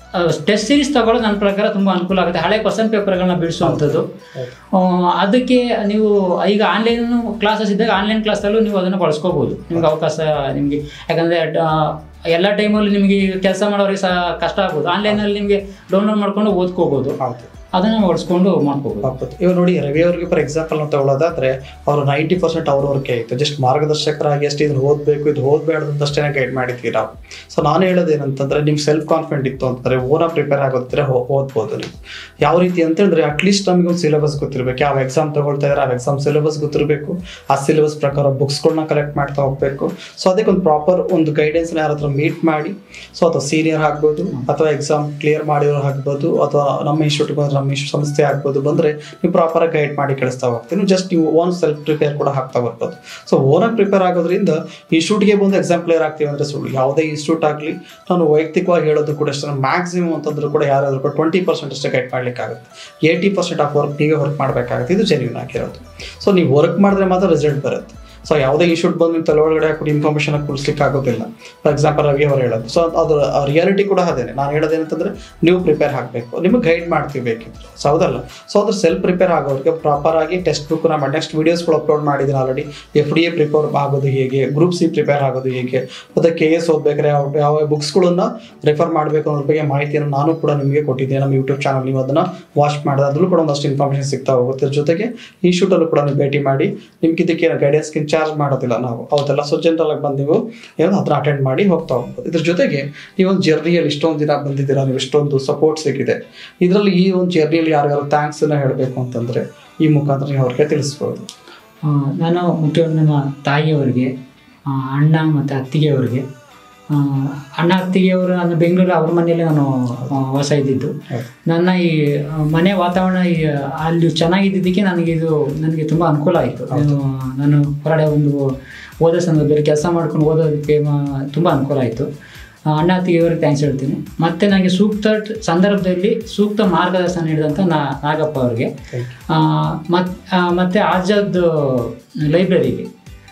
S2: ಟೆಸ್ಟ್ ಸೀರೀಸ್ ತಗೊಳ್ಳೋದು ನನ್ನ ಪ್ರಕಾರ ತುಂಬ ಅನುಕೂಲ ಆಗುತ್ತೆ ಹಳೆ ಕ್ವಶನ್ ಪೇಪರ್ಗಳನ್ನ ಬಿಡಿಸುವಂಥದ್ದು ಆ, ಅದಕ್ಕೆ ನೀವು ಈಗ ಆನ್ಲೈನ್ ಕ್ಲಾಸಸ್ ಇದ್ದಾಗ ಆನ್ಲೈನ್ ಕ್ಲಾಸಲ್ಲೂ ನೀವು ಅದನ್ನು ಬಳಸ್ಕೋಬೋದು ನಿಮ್ಗೆ ಅವಕಾಶ ನಿಮಗೆ ಯಾಕಂದರೆ ಎಲ್ಲ ಟೈಮಲ್ಲಿ ನಿಮಗೆ ಕೆಲಸ ಮಾಡೋರಿಗೆ ಸಹ ಕಷ್ಟ ಆಗ್ಬೋದು ಆನ್ಲೈನಲ್ಲಿ ನಿಮಗೆ ಡೌನ್ಲೋಡ್ ಮಾಡ್ಕೊಂಡು ಓದ್ಕೋಬೋದು
S1: ಹೌದು
S2: ಅದನ್ನು ಬಳಸ್ಕೊಂಡು ಮಾಡ್ಕೋಬೋದು
S1: ಹೌದು ಇವಾಗ ನೋಡಿ ರವಿ ಅವರಿಗೆ ಫಾರ್ ಎಕ್ಸಾಂಪಲ್ ನಾವು ತಗೊಳ್ಳೋದಾದ್ರೆ ಅವರು ನೈಂಟಿ ಪರ್ಸೆಂಟ್ ಅವ್ರವ್ರಿಗೆ ಇತ್ತು ಜಸ್ಟ್ ಮಾರ್ಗದರ್ಶಕರಾಗಿ ಅಷ್ಟೇ ಇದನ್ನ ಓದಬೇಕು ಇದು ಓದಬೇಡದಂತಷ್ಟೇ ಗೈಡ್ ಮಾಡಿದ್ವಿ ನಾವು ಸೊ ನಾನು ಹೇಳೋದೇನಂತಂದ್ರೆ ನಿಮ್ಗೆ ಸೆಲ್ಫ್ ಕಾನ್ಫಿಡೆಂಟ್ ಇತ್ತು ಅಂತಂದ್ರೆ ಓನ ಪ್ರಿಪೇರ್ ಆಗೋದ್ರೆ ಓದ್ಬೋದು ನೀವು ಯಾವ ರೀತಿ ಅಂತ ಹೇಳಿದ್ರೆ ಅಟ್ಲೀಸ್ಟ್ ನಮಗೆ ಒಂದು ಸಿಲೆಬಸ್ ಗೊತ್ತಿರಬೇಕು ಯಾವ ಎಕ್ಸಾಮ್ ತಗೊಳ್ತಾ ಇದ್ದಾರೆ ಆ ಎಕ್ಸಾಮ್ ಸಿಲೆಬಸ್ ಗೊತ್ತಿರಬೇಕು ಆ ಸಿಲೆಬಸ್ ಪ್ರಕಾರ ಬುಕ್ಸ್ಗಳನ್ನ ಕಲೆಕ್ಟ್ ಮಾಡ್ತಾ ಹೋಗ್ಬೇಕು ಸೊ ಅದಕ್ಕೆ ಒಂದು ಪ್ರಾಪರ್ ಒಂದು ಗೈಡೆನ್ಸ್ನ ಯಾರ ಹತ್ರ ಮೀಟ್ ಮಾಡಿ ಸೊ ಅಥವಾ ಸೀನಿಯರ್ ಆಗ್ಬೋದು ಅಥವಾ ಎಕ್ಸಾಮ್ ಕ್ಲಿಯರ್ ಮಾಡಿರೋ ಆಗ್ಬೋದು ಅಥವಾ ನಮ್ಮ ಇನ್ಸ್ಟಿಟ್ಯೂಟ್ ಬಂದ್ರೆ ನಮ್ಮ ಇನ್ಸ್ಟಿಟ್ಯೂಟ್ ಸಂಸ್ಥೆ ಆಗ್ಬೋದು ಬಂದ್ರೆ ನೀವು ಪ್ರಾಪರ್ ಗೈಡ್ ಮಾಡಿ ಕಳಿಸ್ತಾ ಹೋಗ್ತೀನಿ ಜಸ್ಟ್ ನೀವು ಓನ್ ಸೆಲ್ಫ್ ಪ್ರಿಪೇರ್ ಕೂಡ ಆಗ್ತಾ ಬರ್ಬೋದು ಸೊ ಓನಾಗಿ ಪ್ರಿಪೇರ್ ಆಗೋದ್ರಿಂದ ಇನ್ಸ್ಟಿಟ್ಯೂಟ್ಗೆ ಬಂದು ಎಕ್ಸಾಮ್ ಕ್ಲಿಯರ್ ಆಗ್ತೀವಿ ಅಂದ್ರೆ ಸುಳ್ಳು ಯಾವುದೇ ಇನ್ಸ್ಟಿಟ್ಯೂಟ್ ಆಗಲಿ ನಾನು ವೈಯಕ್ತಿಕವಾಗಿ ಹೇಳೋದು ಕೂಡ ಅಷ್ಟೇ ಮ್ಯಾಕ್ಸಿಮಮ್ ಅಂತಂದ್ರೂ ಕೂಡ ಯಾರಾದ್ರೂ ಕೂಡ ಟ್ವೆಂಟಿ ಪರ್ಸೆಂಟ್ ಅಷ್ಟೇ ಗೈಡ್ ಮಾಡ್ಲಿಕ್ಕಾಗುತ್ತೆ ಏಯ್ಟಿ ಪರ್ಸೆಂಟ್ ಆಫ್ ವರ್ಕ್ ನೀವೇ ವರ್ಕ್ ಮಾಡಬೇಕಾಗುತ್ತೆ ಇದು ಜೆನ್ಯೂನ್ ಆಗಿರೋದು ಸೊ ನೀವು ವರ್ಕ್ ಮಾಡಿದ್ರೆ ಮಾತ್ರ ರಿಸಲ್ಟ್ ಬರುತ್ತೆ ಸೊ ಯಾವುದೇ ಇಶ್ಯೂಟ್ ಬಂದು ನಿಮ್ಮ ತಲೆ ಒಳಗಡೆ ಹಾಕೊಂಡು ಇನ್ಫಾರ್ಮೇಷನ್ ಕೊಡಿಸ್ಲಿಕ್ಕೆ ಆಗೋದಿಲ್ಲ ಫಾರ್ ಎಕ್ಸಾಂಪಲ್ ರವಿ ಅವರು ಹೇಳೋದು ಸೊ ಅದು ರಿಯಾಲಿಟಿ ಕೂಡ ಅದೇನೆ ನಾನು ಹೇಳೋದೇನಂತಂದ್ರೆ ನೀವು ಪ್ರಿಪೇರ್ ಆಗಬೇಕು ನಿಮಗೆ ಗೈಡ್ ಮಾಡ್ತೀವಿ ಬೇಕಿದ್ರೆ ಸೊ ಹೌದಲ್ಲ ಸೊ ಅದ್ರ ಸೆಲ್ಫ್ ಪ್ರಿಪೇರ್ ಆಗೋರಿಗೆ ಪ್ರಾಪರ್ ಆಗಿ ಟೆಕ್ಸ್ಟ್ ಬುಕ್ ನಮ್ಮ ನೆಕ್ಸ್ಟ್ ವೀಡಿಯೋಸ್ಗಳು ಅಪ್ಲೋಡ್ ಮಾಡಿದ್ದೀನಿ already F D A prepare ಆಗೋದು ಹೇಗೆ ಗ್ರೂಪ್ ಸಿ ಪ್ರಿಪೇರ್ ಆಗೋದು ಹೇಗೆ ಮತ್ತೆ ಕೆ ಎಸ್ ಓದ್ಬೇಕಾದ್ರೆ ಯಾವ ಯಾವ ಬುಕ್ಸ್ಗಳನ್ನ ರೆಫರ್ ಮಾಡಬೇಕು ಅನ್ನೋದ್ರ ಬಗ್ಗೆ ಮಾಹಿತಿಯನ್ನು ನಾನು ಕೂಡ ನಿಮಗೆ ಕೊಟ್ಟಿದ್ದೇನೆ ನಮ್ಮ ಯೂಟ್ಯೂಬ್ ಚಾನಲ್ ನೀವು ಅದನ್ನ ವಾಚ್ ಮಾಡಿದ್ರೆ ಅದ್ರಲ್ಲೂ ಕೂಡ ಒಂದಷ್ಟು ಇನ್ಫಾರ್ಮೇಷನ್ ಸಿಗ್ತಾ ಹೋಗುತ್ತೆ ಇದ್ರ ಜೊತೆಗೆ ಇನ್ಸ್ಟಿಟ್ಯೂಟಲ್ಲೂ ಕೂಡ ನೀವು ಭೇಟಿ ಮಾಡಿ ನಿಮ್ಗೆ ಇದಕ್ಕೆ ಗೈಡೆನ್ಸ್ಗೆ ಚಾರ್ಜ್ ಮಾಡೋದಿಲ್ಲ ನಾವು ಹೌದಲ್ಲ ಸೊ ಜನರಲ್ ಆಗಿ ಬಂದು ನೀವು ಏನು ಅದನ್ನ ಅಟೆಂಡ್ ಮಾಡಿ ಹೋಗ್ತಾ ಹೋಗ್ಬೋದು ಇದ್ರ ಜೊತೆಗೆ ಈ ಒಂದು ಜರ್ನಿಯಲ್ಲಿ ಇಷ್ಟೊಂದು ದಿನ ಬಂದಿದ್ದೀರಾ ನೀವು ಇಷ್ಟೊಂದು ಸಪೋರ್ಟ್ ಸಿಕ್ಕಿದೆ ಇದರಲ್ಲಿ ಈ ಒಂದು ಜರ್ನಿಯಲ್ಲಿ ಯಾರ್ಯಾರು ಥ್ಯಾಂಕ್ಸ್ ಅನ್ನ ಹೇಳಬೇಕು ಅಂತಂದ್ರೆ ಈ ಮುಖಾಂತರ ನೀವು ಅವ್ರಿಗೆ ತಿಳಿಸ್ಬೋದು
S2: ಆ, ನಾನು ಮುಖ್ಯವಾಗಿ ನಮ್ಮ ತಾಯಿಯವರಿಗೆ ಆ, ಅಣ್ಣ ಮತ್ತು ಅತ್ತಿಗೆಯವರಿಗೆ ಆ, ಅಣ್ಣ ಅತ್ತಿಗೆಯವರು ನಾನು ಬೆಂಗಳೂರು ಅವ್ರ ಮನೆಯಲ್ಲೇ ನಾನು ಆ, ವಾಸ ಇದ್ದಿದ್ದು
S1: ಹೌದು.
S2: ನನ್ನ ಈ ಆ, ಮನೆ ವಾತಾವರಣ ಈ, ಅಲ್ಲಿ ಚೆನ್ನಾಗಿದ್ದಕ್ಕೆ ನನಗೆ ಇದು ನನಗೆ ತುಂಬ ಅನುಕೂಲ ಆಯಿತು ನಾನು ಹೊರಗಡೆ ಒಂದು ಓದೋ ಸಂದರ್ಭದಲ್ಲಿ ಕೆಲಸ ಮಾಡ್ಕೊಂಡು ಓದೋದಕ್ಕೆ ಮ- ತುಂಬ ಅನುಕೂಲ ಆಯಿತು ಅಣ್ಣ ಅತ್ತಿಗೆಯವರಿಗೆ ಥ್ಯಾಂಕ್ಸ್ ಹೇಳ್ತೀನಿ ಮತ್ತು ನನಗೆ ಸೂಕ್ತ ಟ್- ಸಂದರ್ಭದಲ್ಲಿ ಸೂಕ್ತ ಮಾರ್ಗದರ್ಶನ ನೀಡಿದಂಥ ನಾ ನಾಗಪ್ಪ ಅವರಿಗೆ ಆ, ಮತ್ ಆ, ಮತ್ತೆ ಆಜಾದ್ ಲೈಬ್ರರಿಗೆ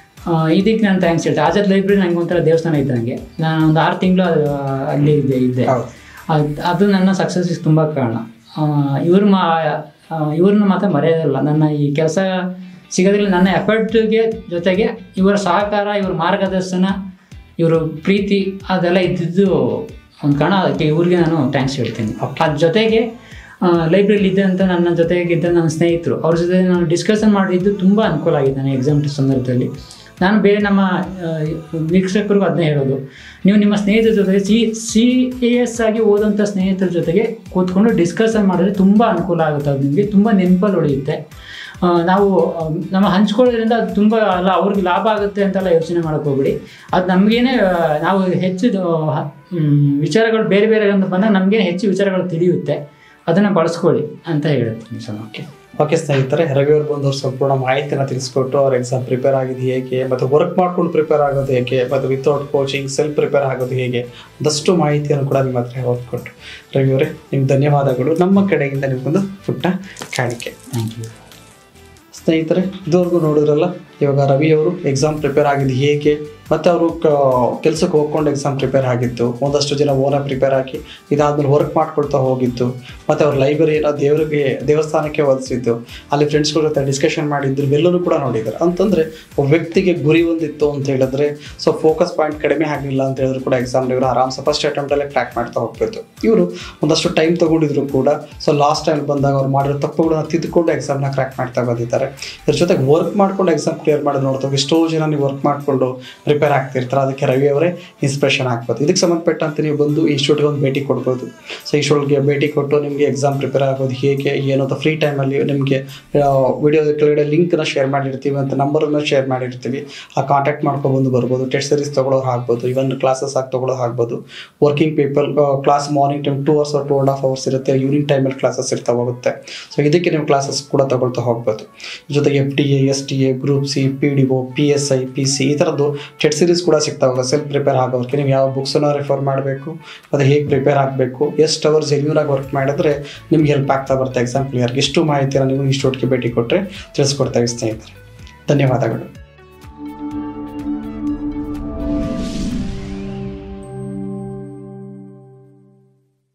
S2: ಇದಕ್ಕೆ ನಾನು ಥ್ಯಾಂಕ್ಸ್ ಹೇಳ್ತೆ ಆಜಾದ್ ಲೈಬ್ರರಿ ನನಗೆ ಒಂಥರ ದೇವಸ್ಥಾನ ಇದ್ದಂಗೆ ನಾನು ಒಂದು ಆರು ತಿಂಗಳು ಅಲ್ಲಿ ಇದ್ದೆ ಇದ್ದೆ
S1: ಹೌದು
S2: ಅದ್- ಅದು ನನ್ನ ಸಕ್ಸಸ್ಸಿಗೆ ತುಂಬ ಕಾರಣ ಇವ್ರ ಮಾ ಆ, ಇವ್ರನ್ನ ಮಾತ್ರ ಮರೆಯೋದಿಲ್ಲ ನನ್ನ ಈ ಕೆಲಸ ಸಿಗೋದ್ರಲ್ಲಿ ನನ್ನ ಎಫರ್ಟ್ಗೆ ಜೊತೆಗೆ ಇವರ ಸಹಕಾರ ಇವರ ಮಾರ್ಗದರ್ಶನ ಇವರು ಪ್ರೀತಿ ಅದೆಲ್ಲ ಇದ್ದಿದ್ದು ಒಂದು ಕಾರಣ ಅದಕ್ಕೆ ಇವ್ರಿಗೆ ನಾನು ಥ್ಯಾಂಕ್ಸ್ ಹೇಳ್ತೀನಿ ಅದ್ರ ಜೊತೆಗೆ ಲೈಬ್ರರಿಲಿ ಇದ್ದಂಥ ನನ್ನ ಜೊತೆಗಿದ್ದ ನನ್ನ ಸ್ನೇಹಿತರು ಅವ್ರ ಜೊತೆ ನಾನು ಡಿಸ್ಕಷನ್ ಮಾಡಿದ್ದು ತುಂಬ ಅನುಕೂಲ ಆಗಿದೆ ನನಗೆ ಎಕ್ಸಾಮ್ ಸಂದರ್ಭದಲ್ಲಿ ನಾನು ಬೇರೆ ನಮ್ಮ ಆ, ವೀಕ್ಷಕರಿಗೂ ಅದನ್ನೇ ಹೇಳೋದು ನೀವು ನಿಮ್ಮ ಸ್ನೇಹಿತರ ಜೊತೆಗೆ ಸಿ ಸಿ ಎ ಎಸ್ ಆಗಿ ಓದೋಂಥ ಸ್ನೇಹಿತರ ಜೊತೆಗೆ ಕೂತ್ಕೊಂಡು ಡಿಸ್ಕಷನ್ ಮಾಡಿದ್ರೆ ತುಂಬ ಅನುಕೂಲ ಆಗುತ್ತೆ ಅದು ನಿಮಗೆ ತುಂಬ ನೆನಪಲ್ಲಿ ಉಳಿಯುತ್ತೆ ಆ, ನಾವು ಆ, ನಮ್ಮ ಹಂಚ್ಕೊಳ್ಳೋದ್ರಿಂದ ಅದು ತುಂಬ ಅಲ್ಲ ಅವ್ರಿಗೆ ಲಾಭ ಆಗುತ್ತೆ ಅಂತೆಲ್ಲ ಯೋಚನೆ ಮಾಡೋಕೆ ಹೋಗ್ಬಿಡಿ ಅದು ನಮಗೇನೆ ನಾವು ಹೆಚ್ಚು ಇದು, ಹ, ಮ್, ವಿಚಾರಗಳು ಬೇರೆ ಬೇರೆ ಅಂತ ಬಂದಾಗ ನಮಗೇನೆ ಹೆಚ್ಚು ವಿಚಾರಗಳು ತಿಳಿಯುತ್ತೆ ಅದನ್ನು ಬಳಸ್ಕೊಳ್ಳಿ ಅಂತ ಹೇಳ್ತೀನಿ ಸರ್
S1: ಓಕೆ ಓಕೆ ಸ್ನೇಹಿತರೆ ರವಿ ಅವ್ರು ಬಂದು ಅವ್ರು ಸಂಪೂರ್ಣ ಮಾಹಿತಿನ ತಿಳಿಸ್ಕೊಟ್ಟು ಅವ್ರ ಎಕ್ಸಾಮ್ ಪ್ರಿಪೇರ್ ಆಗಿದ್ದು ಹೇಗೆ ಮತ್ತು ವರ್ಕ್ ಮಾಡ್ಕೊಂಡು ಪ್ರಿಪೇರ್ ಆಗೋದು ಹೇಗೆ ಮತ್ತು ವಿತೌಟ್ ಕೋಚಿಂಗ್ ಸೆಲ್ಫ್ ಪ್ರಿಪೇರ್ ಆಗೋದು ಹೇಗೆ ಒಂದಷ್ಟು ಮಾಹಿತಿಯನ್ನು ಕೂಡ ನಿಮ್ಮ ಹತ್ರ ಹೊತ್ಕೊಟ್ಟು ರವಿ ಅವರೇ ನಿಮ್ಗೆ ಧನ್ಯವಾದಗಳು ನಮ್ಮ ಕಡೆಯಿಂದ ನಿಮ್ಗೊಂದು ಪುಟ್ಟ ಕಾಣಿಕೆ
S2: ಥ್ಯಾಂಕ್ ಯು
S1: ಸ್ನೇಹಿತರೆ ಇದುವರೆಗೂ ನೋಡಿದ್ರಲ್ಲ ಇವಾಗ ರವಿ ಅವರು ಎಕ್ಸಾಮ್ ಪ್ರಿಪೇರ್ ಆಗಿದ್ದು ಹೇಗೆ ಮತ್ತು ಅವರು ಕೆಲಸಕ್ಕೆ ಹೋಗ್ಕೊಂಡು ಎಕ್ಸಾಮ್ ಪ್ರಿಪೇರ್ ಆಗಿದ್ದು ಒಂದಷ್ಟು ಜನ ಓನ ಪ್ರಿಪೇರ್ ಆಗಿ ಇದಾದ್ಮೇಲೆ ವರ್ಕ್ ಮಾಡ್ಕೊಳ್ತಾ ಹೋಗಿದ್ದು ಮತ್ತು ಅವ್ರ ಲೈಬ್ರರಿನ ದೇವರಿಗೆ ದೇವಸ್ಥಾನಕ್ಕೆ ಒದಿಸಿದ್ದು ಅಲ್ಲಿ ಫ್ರೆಂಡ್ಸ್ಗಳ ಜೊತೆ ಡಿಸ್ಕಷನ್ ಮಾಡಿದ್ದು ಇವೆಲ್ಲನೂ ಕೂಡ ನೋಡಿದ್ದಾರೆ ಅಂತಂದರೆ ಒಬ್ಬ ವ್ಯಕ್ತಿಗೆ ಗುರಿ ಒಂದಿತ್ತು ಅಂತ ಹೇಳಿದ್ರೆ ಸೊ ಫೋಕಸ್ ಪಾಯಿಂಟ್ ಕಡಿಮೆ ಆಗಲಿಲ್ಲ ಅಂತ ಹೇಳಿದ್ರು ಕೂಡ ಎಕ್ಸಾಮ್ ಇವರು ಆರಾಮ್ಸೆ ಫಸ್ಟ್ ಅಟೆಂಪ್ಟಲ್ಲೇ ಕ್ರ್ಯಾಕ್ ಮಾಡ್ತಾ ಹೋಗ್ಬೋದು ಇವರು ಒಂದಷ್ಟು ಟೈಮ್ ತಗೊಂಡಿದ್ರು ಕೂಡ ಸೊ ಲಾಸ್ಟ್ ಟೈಮ್ ಬಂದಾಗ ಅವ್ರು ಮಾಡಿರೋ ತಪ್ಪುಗಳನ್ನ ತಿದ್ದುಕೊಂಡು ಎಕ್ಸಾಮ್ನ ಕ್ರ್ಯಾಕ್ ಮಾಡ್ತಾ ಬಂದಿದ್ದಾರೆ ಇದ್ರ ಜೊತೆಗೆ ವರ್ಕ್ ಮಾಡ್ಕೊಂಡು ಎಕ್ಸಾಮ್ ಕ್ಲಿಯರ್ ಮಾಡೋದು ನೋಡ್ತಾ ಎಷ್ಟೋ ಜನ ನೀವು ವರ್ಕ್ ಮಾಡಿಕೊಂಡು ಪ್ರಿಪೇರ್ ಆಗ್ತಿರ್ತಾರೆ ಅದಕ್ಕೆ ರವಿ ಅವರೇ ಇನ್ಸ್ಪಿರೇಷನ್ ಆಗ್ಬೋದು ಇದಕ್ಕೆ ಸಂಬಂಧಪಟ್ಟಂತೆ ನೀವು ಬಂದು ಇನ್ಸ್ಟಿಟ್ಯೂಟ್ಗೆ ಒಂದು ಭೇಟಿ ಕೊಡ್ಬೋದು ಸೊ ಇನ್ಸ್ಟಿಟ್ಯೂಟ್ಗೆ ಭೇಟಿ ಕೊಟ್ಟು ನಿಮಗೆ ಎಕ್ಸಾಮ್ ಪ್ರಿಪೇರ್ ಆಗೋದು ಹೇಗೆ ಏನು ಅಂತ ಫ್ರೀ ಟೈಮಲ್ಲಿ ನಿಮಗೆ ವಿಡಿಯೋ ಕೆಳಗಡೆ ಲಿಂಕ್ನ ಶೇರ್ ಮಾಡಿರ್ತೀವಿ ಅಂತ ನಂಬರನ್ನು ಶೇರ್ ಮಾಡಿರ್ತೀವಿ ಆ ಕಾಂಟ್ಯಾಕ್ಟ್ ಮಾಡ್ಕೊಂಡು ಬಂದು ಬರ್ಬೋದು ಟೆಸ್ಟ್ ಸೀರೀಸ್ ತೊಗೊಳೋರು ಆಗ್ಬೋದು ಇವನ್ ಕ್ಲಾಸಸ್ ಆಗಿ ತೊಗೊಳೋರು ಆಗ್ಬೋದು working people class morning time two hours two and half hours ಇರುತ್ತೆ ಈವ್ನಿಂಗ್ ಟೈಮಲ್ಲಿ ಕ್ಲಾಸಸ್ ಇರ್ತಾ ಹೋಗುತ್ತೆ ಸೊ ಇದಕ್ಕೆ ನೀವು ಕ್ಲಾಸಸ್ ಕೂಡ ತಗೊಳ್ತಾ ಹೋಗ್ಬೋದು ಜೊತೆಗೆ F D A S T A group C P D O P S I P C ಈ ಥರದ್ದು ಟೆಟ್ ಸೀರೀಸ್ ಕೂಡ ಸಿಗ್ತಾ ಹೋಗುತ್ತೆ ಸೆಲ್ಫ್ ಪ್ರಿಪೇರ್ ಆಗೋರಿಗೆ ನೀವು ಯಾವ ಬುಕ್ಸನ್ನು ರೆಫರ್ ಮಾಡಬೇಕು ಮತ್ತು ಹೇಗೆ ಪ್ರಿಪೇರ್ ಆಗಬೇಕು ಎಷ್ಟು ಅವರ್ ಜೆನ್ಯೂನಾಗಿ ವರ್ಕ್ ಮಾಡಿದ್ರೆ ನಿಮ್ಗೆ ಹೆಲ್ಪ್ ಆಗ್ತಾ ಬರುತ್ತೆ ಎಕ್ಸಾಮ್ ಕ್ಲಿಯರ್ಗೆ ಎಷ್ಟು ಮಾಹಿತಿಯನ್ನು ನೀವು ಇನ್ಸ್ಟಿಟ್ಯೂಟ್ಗೆ ಭೇಟಿ ಕೊಟ್ಟರೆ ತಿಳಿಸ್ಕೊಡ್ತೇವೆ ಸ್ನೇಹಿತರೆ ಧನ್ಯವಾದಗಳು